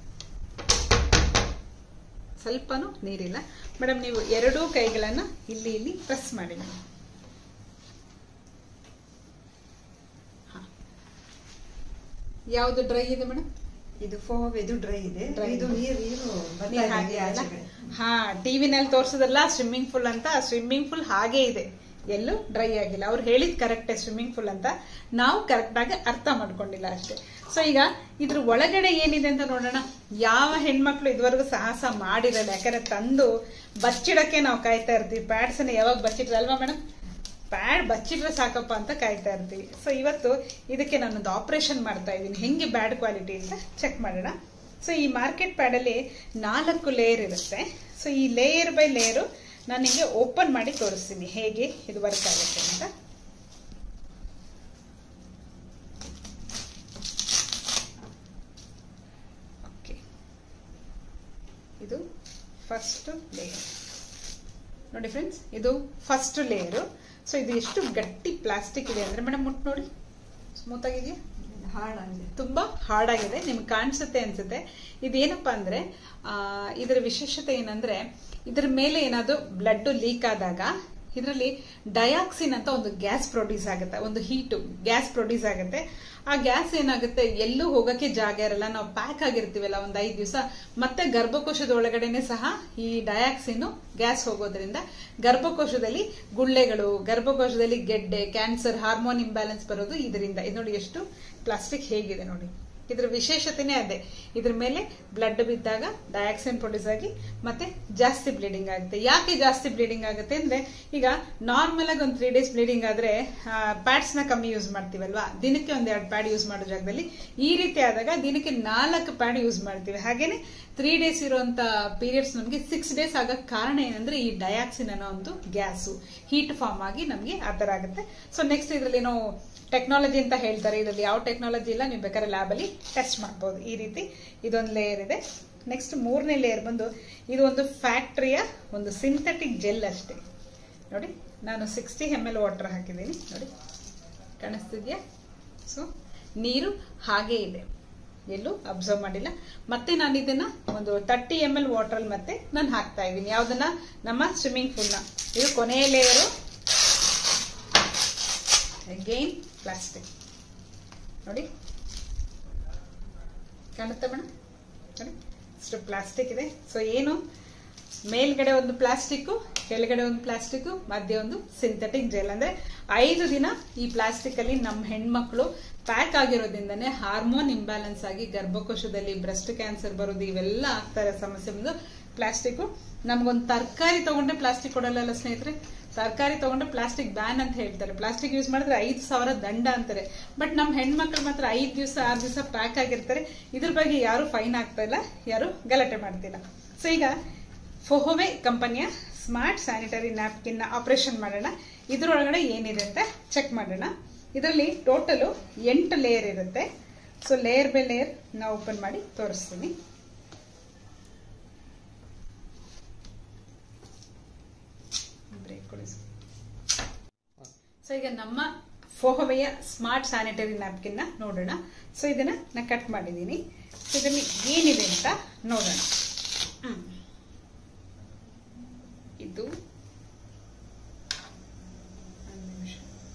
ಸ್ವಲ್ಪನೂ ನೀರಿಲ್ಲ ಮೇಡಮ್ ನೀವು ಎರಡೂ ಕೈಗಳನ್ನ ಇಲ್ಲಿ ಇಲ್ಲಿ ಪ್ರೆಸ್ ಮಾಡಿ ಮೇಡಮ್ ಯಾವುದು ಡ್ರೈ ಇದೆ ಮೇಡಮ್ ಇದು ಫೋಮ್ ಇದು ಡ್ರೈ ಇದೆ Dry ಇದು ಇದೆ. ನೀರು ನೀರು ಬರ್ತಾ ನೀರ್ ಇದೆ ಹಾಗೆ ಅಲ್ಲ? ಆಚೆಗೆ. ಹಾ ಟಿವಿನಲ್ಲಿ ತೋರ್ಸೋದಲ್ಲ ಸ್ವಿಮ್ಮಿಂಗ್ ಪೂಲ್ ಅಂತ ಸ್ವಿಮ್ಮಿಂಗ್ ಪೂಲ್ ಹಾಗೆ ಇದೆ ಎಲ್ಲೂ ಡ್ರೈ ಆಗಿಲ್ಲ ಅವ್ರು ಹೇಳಿದ್ ಕರೆಕ್ಟೇ ಸ್ವಿಮ್ಮಿಂಗ್ ಪೂಲ್ ಅಂತ ನಾವು ಕರೆಕ್ಟ್ ಆಗಿ ಅರ್ಥ ಮಾಡ್ಕೊಂಡಿಲ್ಲ ಅಷ್ಟೇ ಸೊ ಈಗ ಇದ್ರ ಒಳಗಡೆ ಏನಿದೆ ಅಂತ ನೋಡೋಣ ಯಾವ ಹೆಣ್ಮಕ್ಳು ಇದುವರೆಗೂ ಸಾಹಸ ಮಾಡಿರಲ್ಲ ಯಾಕಂದ್ರೆ ತಂದು ಬಚ್ಚಿಡಕ್ಕೆ ನಾವು ಕಾಯ್ತಾ ಇರ್ತೀವಿ ಪ್ಯಾಡ್ಸ್ ಅನ್ನ ಯಾವಾಗ ಬಚ್ಚಿಟ್ರೆ ಅಲ್ವಾ ಮೇಡಮ್ ಪ್ಯಾಡ್ ಬಚ್ಚಿಟ್ರೆ ಸಾಕಪ್ಪ ಅಂತ ಕಾಯ್ತಾ ಇರ್ತೀವಿ ಸೊ ಇವತ್ತು ಇದಕ್ಕೆ ನಾನೊಂದು ಆಪರೇಷನ್ ಮಾಡ್ತಾ ಇದ್ದೀನಿ ಹೆಂಗೆ ಬ್ಯಾಡ್ ಕ್ವಾಲಿಟಿ ಅಂತ ಚೆಕ್ ಮಾಡೋಣ ಸೊ ಈ ಮಾರ್ಕೆಟ್ ಪ್ಯಾಡಲ್ಲಿ ನಾಲ್ಕು ಲೇಯರ್ ಇರುತ್ತೆ ಸೊ ಈ ಲೇಯರ್ ಬೈ ಲೇಯರು ನಾನು ನಿಮಗೆ ಓಪನ್ ಮಾಡಿ ತೋರಿಸ್ತೀನಿ ಹೇಗೆ ಇದು ವರ್ಕ್ ಆಗುತ್ತೆ ಅಂತ ಓಕೆ ಇದು ಫಸ್ಟ್ ಲೇಯರ್ ನೋಡಿ ಫ್ರೆಂಡ್ಸ್ ಇದು ಫಸ್ಟ್ ಲೇಯರು ಸೊ ಇದು ಎಷ್ಟು ಗಟ್ಟಿ ಪ್ಲಾಸ್ಟಿಕ್ ಇದೆ ಅಂದ್ರೆ ಮೇಡಮ್ ಮುಟ್ ನೋಡಿ ಸ್ಮೂತ್ ಆಗಿದೆಯಾ ಹಾಳಾಗಿದೆ ತುಂಬಾ ಹಾರ್ಡ್ ಆಗಿದೆ ನಿಮ್ಗೆ ಕಾಣಿಸುತ್ತೆ ಅನ್ಸುತ್ತೆ ಇದೇನಪ್ಪ ಅಂದ್ರೆ ಆ, ಇದರ ವಿಶೇಷತೆ ಏನಂದ್ರೆ ಇದ್ರ ಮೇಲೆ ಏನಾದ್ರು ಬ್ಲಡ್ ಲೀಕ್ ಆದಾಗ ಇದರಲ್ಲಿ ಡಯಾಕ್ಸಿನ್ ಅಂತ ಒಂದು ಗ್ಯಾಸ್ ಪ್ರೊಡ್ಯೂಸ್ ಆಗುತ್ತೆ ಒಂದು ಹೀಟು ಗ್ಯಾಸ್ ಪ್ರೊಡ್ಯೂಸ್ ಆಗುತ್ತೆ ಆ ಗ್ಯಾಸ್ ಏನಾಗುತ್ತೆ ಎಲ್ಲೂ ಹೋಗಕ್ಕೆ ಜಾಗ ಇರಲ್ಲ ನಾವು ಪ್ಯಾಕ್ ಆಗಿರ್ತೀವಲ್ಲ ಒಂದು ಐದು ದಿವಸ ಮತ್ತೆ ಗರ್ಭಕೋಶದ ಒಳಗಡೆನೆ ಸಹ ಈ ಡಯಾಕ್ಸಿನ್ ಗ್ಯಾಸ್ ಹೋಗೋದ್ರಿಂದ ಗರ್ಭಕೋಶದಲ್ಲಿ ಗುಳ್ಳೆಗಳು ಗರ್ಭಕೋಶದಲ್ಲಿ ಗೆಡ್ಡೆ ಕ್ಯಾನ್ಸರ್ ಹಾರ್ಮೋನ್ ಇಂಬ್ಯಾಲೆನ್ಸ್ ಬರೋದು ಇದರಿಂದ ಇದು ನೋಡಿ ಎಷ್ಟು ಪ್ಲಾಸ್ಟಿಕ್ ಹೇಗಿದೆ ನೋಡಿ ಇದ್ರ ವಿಶೇಷತೆನೇ ಅದೇ ಇದ್ರ ಮೇಲೆ ಬ್ಲಡ್ ಬಿದ್ದಾಗ ಡಯಾಕ್ಸಿನ್ ಪ್ರೊಡ್ಯೂಸ್ ಆಗಿ ಮತ್ತೆ ಜಾಸ್ತಿ ಬ್ಲೀಡಿಂಗ್ ಆಗುತ್ತೆ ಯಾಕೆ ಜಾಸ್ತಿ ಬ್ಲೀಡಿಂಗ್ ಆಗುತ್ತೆ ಅಂದ್ರೆ ಈಗ ನಾರ್ಮಲ್ ಆಗಿ ಒಂದು ತ್ರೀ ಡೇಸ್ ಬ್ಲೀಡಿಂಗ್ ಆದ್ರೆ ಪ್ಯಾಡ್ಸ್ ನ ಕಮ್ಮಿ ಯೂಸ್ ಮಾಡ್ತೀವಲ್ವಾ ದಿನಕ್ಕೆ ಒಂದ್ ಎರಡು ಪ್ಯಾಡ್ ಯೂಸ್ ಮಾಡೋ ಜಾಗದಲ್ಲಿ ಈ ರೀತಿ ಆದಾಗ ದಿನಕ್ಕೆ ನಾಲ್ಕು ಪ್ಯಾಡ್ ಯೂಸ್ ಮಾಡ್ತೀವಿ ಹಾಗೇನೆ ತ್ರೀ ಡೇಸ್ ಇರುವಂತ ಪೀರಿಯಡ್ಸ್ ನಮಗೆ ಸಿಕ್ಸ್ ಡೇಸ್ ಆಗಕ್ ಕಾರಣ ಏನಂದ್ರೆ ಈ ಡಯಾಕ್ಸಿನ್ ಅನ್ನೋ ಒಂದು ಗ್ಯಾಸು ಹೀಟ್ ಫಾರ್ಮ್ ಆಗಿ ನಮಗೆ ಆ ಥರ ಆಗುತ್ತೆ ಸೊ ನೆಕ್ಸ್ಟ್ ಇದರಲ್ಲಿ ಏನೋ ಟೆಕ್ನಾಲಜಿ ಅಂತ ಹೇಳ್ತಾರೆ ಇದರಲ್ಲಿ ಯಾವ ಟೆಕ್ನಾಲಜಿ ಇಲ್ಲ ನೀವು ಬೇಕಾದ್ರೆ ಲ್ಯಾಬಲ್ಲಿ ಟೆಸ್ಟ್ ಮಾಡ್ಬೋದು ಈ ರೀತಿ ಇದೊಂದು ಲೇಯರ್ ಇದೆ ನೆಕ್ಸ್ಟ್ ಮೂರನೇ ಲೇಯರ್ ಬಂದು ಇದು ಒಂದು ಫ್ಯಾಕ್ಟ್ರಿಯ ಒಂದು ಸಿಂಥೆಟಿಕ್ ಜೆಲ್ ಅಷ್ಟೇ ನೋಡಿ ನಾನು ಸಿಕ್ಸ್ಟಿ ಎಮ್ ಎಲ್ ವಾಟರ್ ಹಾಕಿದ್ದೀನಿ ನೋಡಿ ಕಾಣಿಸ್ತಿದ್ಯಾ ಸೊ ನೀರು ಹಾಗೇ ಇದೆ ಎಲ್ಲೂ ಅಬ್ಸರ್ವ್ ಮಾಡಿಲ್ಲ ಮತ್ತೆ ನಾನು ಇದನ್ನ ಒಂದು ತರ್ಟಿ ಎಮ್ ಎಲ್ ವಾಟರ್ ಮತ್ತೆ ನಾನು ಹಾಕ್ತಾ ಇದ್ದೀನಿ ಯಾವ್ದನ್ನ ನಮ್ಮ ಸ್ವಿಮ್ಮಿಂಗ್ ಪೂಲ್ನ ಇದು ಕೊನೆಯ ಲೇಯರು ಅಗೈನ್ ಪ್ಲಾಸ್ಟಿಕ್ ನೋಡಿ ಕಾಣುತ್ತಾ ಮೇಡಮ್ ನೋಡಿ ಇಷ್ಟು ಪ್ಲಾಸ್ಟಿಕ್ ಇದೆ ಸೊ ಏನು ಮೇಲ್ಗಡೆ ಒಂದು ಪ್ಲಾಸ್ಟಿಕ್ ಕೆಳಗಡೆ ಒಂದು ಪ್ಲಾಸ್ಟಿಕ್ ಮಧ್ಯೆ ಒಂದು ಸಿಂಥೆಟಿಕ್ ಜೆಲ್ ಅಂದ್ರೆ ಐದು ದಿನ ಈ ಪ್ಲಾಸ್ಟಿಕ್ ಅಲ್ಲಿ ನಮ್ಮ ಹೆಣ್ಮಕ್ಳು ಪ್ಯಾಕ್ ಆಗಿರೋದ್ರಿಂದನೇ ಹಾರ್ಮೋನ್ ಇಂಬ್ಯಾಲೆನ್ಸ್ ಆಗಿ ಗರ್ಭಕೋಶದಲ್ಲಿ ಬ್ರೆಸ್ಟ್ ಕ್ಯಾನ್ಸರ್ ಬರೋದು ಇವೆಲ್ಲ ಆಗ್ತಾರೆ ಸಮಸ್ಯೆ ಬಂದು ಪ್ಲಾಸ್ಟಿಕ್ ನಮ್ಗೊಂದು ತರಕಾರಿ ತಗೊಂಡ್ರೆ ಪ್ಲಾಸ್ಟಿಕ್ ಕೊಡಲ್ಲ ಸ್ನೇಹಿತರೆ ತರಕಾರಿ ತಗೊಂಡ್ರೆ ಪ್ಲಾಸ್ಟಿಕ್ ಬ್ಯಾನ್ ಅಂತ ಹೇಳ್ತಾರೆ ಪ್ಲಾಸ್ಟಿಕ್ ಯೂಸ್ ಮಾಡಿದ್ರೆ ಐದು ಸಾವಿರ ದಂಡ ಅಂತಾರೆ ಬಟ್ ನಮ್ಮ ಹೆಣ್ಮಕ್ಳು ಮಾತ್ರ ಐದು ದಿವಸ ಆರು ದಿವಸ ಪ್ಯಾಕ್ ಆಗಿರ್ತಾರೆ ಇದ್ರ ಬಗ್ಗೆ ಯಾರು ಫೈನ್ ಆಗ್ತಾ ಇಲ್ಲ ಯಾರು ಗಲಾಟೆ ಮಾಡ್ತಿಲ್ಲ ಸೊ ಈಗ ಫೋಹೋವೆ ಕಂಪನಿಯ ಸ್ಮಾರ್ಟ್ ಸ್ಯಾನಿಟರಿ ನ್ಯಾಪ್ಕಿನ್ ಆಪರೇಷನ್ ಮಾಡೋಣ ಇದ್ರೊಳಗಡೆ ಏನಿದೆ ಅಂತ ಚೆಕ್ ಮಾಡೋಣ ಇದರಲ್ಲಿ ಟೋಟಲು ಎಂಟು ಲೇಯರ್ ಇರುತ್ತೆ ಸೊ ಲೇಯರ್ ಬೈ ಲೇಯರ್ ನಾವು ಓಪನ್ ಮಾಡಿ ತೋರಿಸ್ತೀನಿ ಬ್ರೇಕ್ ಕೊಡಿ ಸೊ ಈಗ ನಮ್ಮ ಫೋಹವೆಯ ಸ್ಮಾರ್ಟ್ ಸ್ಯಾನಿಟರಿ ನ್ಯಾಪ್ಕಿನ್ನ ನೋಡೋಣ ಸೊ ಇದನ್ನ ನಾ ಕಟ್ ಮಾಡಿದ್ದೀನಿ ಸೊ ಇದರಲ್ಲಿ ಏನಿದೆ ಅಂತ ನೋಡೋಣ ಹ್ಮ್. ಇದು ಒಂದ್ ನಿಮಿಷ.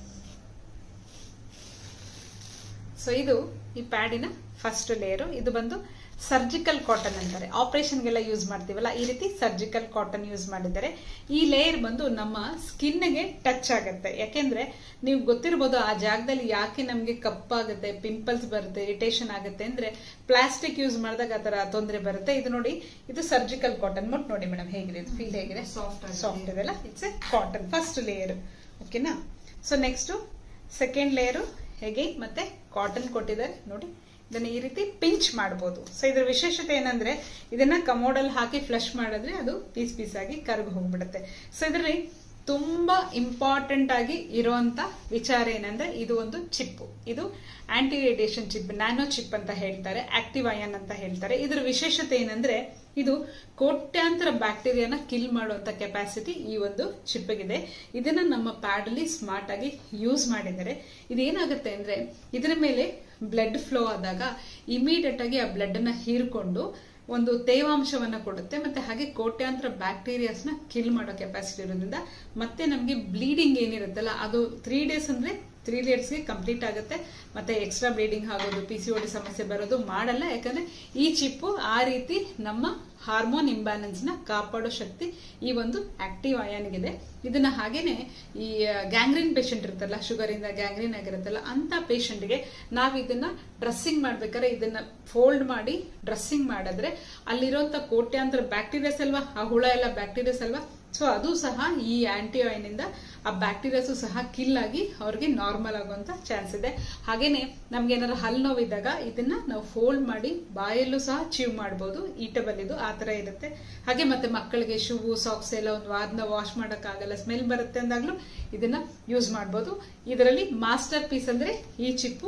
ಸೊ ಇದು ಈ ಪ್ಯಾಡಿನ ಫಸ್ಟ್ ಲೇಯರು ಇದು ಬಂದು ಸರ್ಜಿಕಲ್ ಕಾಟನ್ ಅಂತಾರೆ ಆಪರೇಷನ್ಗೆಲ್ಲ ಯೂಸ್ ಮಾಡ್ತೀವಲ್ಲ ಈ ರೀತಿ ಸರ್ಜಿಕಲ್ ಕಾಟನ್ ಯೂಸ್ ಮಾಡಿದ್ದಾರೆ ಈ ಲೇಯರ್ ಬಂದು ನಮ್ಮ ಸ್ಕಿನ್ಗೆ ಟಚ್ ಆಗುತ್ತೆ ಯಾಕೆಂದ್ರೆ ನೀವು ಗೊತ್ತಿರ್ಬೋದು ಆ ಜಾಗದಲ್ಲಿ ಯಾಕೆ ನಮಗೆ ಕಪ್ಪಾಗುತ್ತೆ ಪಿಂಪಲ್ಸ್ ಬರುತ್ತೆ ಇರಿಟೇಷನ್ ಆಗುತ್ತೆ ಅಂದ್ರೆ ಪ್ಲಾಸ್ಟಿಕ್ ಯೂಸ್ ಮಾಡಿದಾಗ ಆ ತರ ತೊಂದರೆ ಬರುತ್ತೆ ಇದು ನೋಡಿ ಇದು ಸರ್ಜಿಕಲ್ ಕಾಟನ್ ಮುಟ್ ನೋಡಿ ಮೇಡಮ್ ಹೇಗಿದೆ ಇದು ಫೀಲ್ ಹೇಗಿದೆ Soft ಆಗಿದೆ. ಸಾಫ್ಟ್ ಇದೆಲ್ಲ it's a cotton first layer ಓಕೆನಾ ಸೊ ನೆಕ್ಸ್ಟ್ ಸೆಕೆಂಡ್ ಲೇಯರು ಹೇಗೆ ಮತ್ತೆ ಕಾಟನ್ ಕೊಟ್ಟಿದ್ದಾರೆ ನೋಡಿ ಇದನ್ನ ಈ ರೀತಿ ಪಿಂಚ್ ಮಾಡಬಹುದು ಸೊ ಇದ್ರ ವಿಶೇಷತೆ ಏನಂದ್ರೆ ಇದನ್ನ ಕಮೋಡಲ್ಲಿ ಹಾಕಿ ಫ್ಲಶ್ ಮಾಡಿದ್ರೆ ಅದು ಪೀಸ್ ಪೀಸ್ ಆಗಿ ಕರಗಿ ಹೋಗ್ಬಿಡುತ್ತೆ ಸೊ ಇದರಲ್ಲಿ ತುಂಬಾ ಇಂಪಾರ್ಟೆಂಟ್ ಆಗಿ ಇರುವಂತ ವಿಚಾರ ಏನಂದ್ರೆ ಇದು ಒಂದು ಚಿಪ್ ಇದು anti radiation chip nano chip ಅಂತ ಹೇಳ್ತಾರೆ ಆಕ್ಟಿವ್ ಅಯನ್ ಅಂತ ಹೇಳ್ತಾರೆ ಇದ್ರ ವಿಶೇಷತೆ ಏನಂದ್ರೆ ಇದು ಕೋಟ್ಯಾಂತರ ಬ್ಯಾಕ್ಟೀರಿಯಾನ ಕಿಲ್ ಮಾಡುವಂತ ಕೆಪಾಸಿಟಿ ಈ ಒಂದು ಚಿಪ್ಗಿದೆ ಇದನ್ನ ನಮ್ಮ ಪ್ಯಾಡ್ ಅಲ್ಲಿ ಸ್ಮಾರ್ಟ್ ಆಗಿ ಯೂಸ್ ಮಾಡಿದ್ದಾರೆ ಇದೇನಾಗುತ್ತೆ ಅಂದ್ರೆ ಇದರ ಮೇಲೆ ಬ್ಲಡ್ ಫ್ಲೋ ಆದಾಗ ಇಮಿಡಿಯೇಟ್ ಆಗಿ ಆ ಬ್ಲಡ್ ಅನ್ನ ಹೀರ್ಕೊಂಡು ಒಂದು ತೇವಾಂಶವನ್ನ ಕೊಡುತ್ತೆ ಮತ್ತೆ ಹಾಗೆ ಕೋಟ್ಯಾಂತರ ಬ್ಯಾಕ್ಟೀರಿಯಾಸ್ನ ಕಿಲ್ ಮಾಡೋ ಕೆಪಾಸಿಟಿ ಇರೋದ್ರಿಂದ ಮತ್ತೆ ನಮಗೆ ಬ್ಲೀಡಿಂಗ್ ಏನಿರುತ್ತಲ್ಲ ಅದು ತ್ರೀ ಡೇಸ್ ಅಂದ್ರೆ ತ್ರೀ ಡೇಸ್ಗೆ ಕಂಪ್ಲೀಟ್ ಆಗುತ್ತೆ ಮತ್ತೆ ಎಕ್ಸ್ಟ್ರಾ ಬ್ಲೀಡಿಂಗ್ ಆಗೋದು ಪಿ ಸಿ ಓಡಿ ಸಮಸ್ಯೆ ಬರೋದು ಮಾಡಲ್ಲ ಯಾಕಂದ್ರೆ ಈ ಚಿಪ್ಪು ಆ ರೀತಿ ನಮ್ಮ ಹಾರ್ಮೋನ್ ಇಂಬ್ಯಾಲೆನ್ಸ್ ನ ಕಾಪಾಡೋ ಶಕ್ತಿ ಈ ಒಂದು ಆಕ್ಟಿವ್ ಅಯಾನ್ಗಿದೆ ಇದನ್ನ ಹಾಗೇನೆ ಈ ಗ್ಯಾಂಗ್ರೀನ್ ಪೇಷಂಟ್ ಇರುತ್ತಲ್ಲ ಶುಗರ್ ಇಂದ ಗ್ಯಾಂಗ್ರೀನ್ ಆಗಿರುತ್ತಲ್ಲ ಅಂತ ಪೇಷಂಟ್ಗೆ ನಾವು ಇದನ್ನ ಡ್ರೆಸ್ಸಿಂಗ್ ಮಾಡ್ಬೇಕಾದ್ರೆ ಇದನ್ನ ಫೋಲ್ಡ್ ಮಾಡಿ ಡ್ರೆಸ್ಸಿಂಗ್ ಮಾಡಿದ್ರೆ ಅಲ್ಲಿರುವಂತ ಕೋಟ್ಯಾಂತರ ಬ್ಯಾಕ್ಟೀರಿಯಾಸ್ ಅಲ್ವಾ ಆ ಹುಳ ಎಲ್ಲ ಬ್ಯಾಕ್ಟೀರಿಯಾಸ್ ಅಲ್ವಾ ಸೊ ಅದು ಸಹ ಈ ಆಂಟಿ ಇಂದ ಆ ಬ್ಯಾಕ್ಟೀರಿಯಾಸ್ ಸಹ ಕಿಲ್ ಆಗಿ ಅವ್ರಿಗೆ ನಾರ್ಮಲ್ ಆಗುವಂತ ಚಾನ್ಸ್ ಇದೆ ಹಾಗೇನೆ ನಮ್ಗೆ ಏನಾದ್ರು ಹಲ್ ನೋವಿದ್ದಾಗ ಇದನ್ನ ನಾವು ಫೋಲ್ಡ್ ಮಾಡಿ ಬಾಯಲ್ಲೂ ಸಹ ಚೀವ್ ಮಾಡಬಹುದು ಈಟಬಲ್ ಇದು ಆ ತರ ಇರುತ್ತೆ ಹಾಗೆ ಮತ್ತೆ ಮಕ್ಕಳಿಗೆ ಶೂ ಸಾಕ್ಸ್ ಎಲ್ಲ ಒಂದು ವಾರನ ವಾಶ್ ಆಗಲ್ಲ ಸ್ಮೆಲ್ ಬರುತ್ತೆ ಅಂದಾಗ್ಲೂ ಇದನ್ನ ಯೂಸ್ ಮಾಡಬಹುದು ಇದರಲ್ಲಿ ಮಾಸ್ಟರ್ ಪೀಸ್ ಅಂದ್ರೆ ಈ ಚಿಪ್ಪು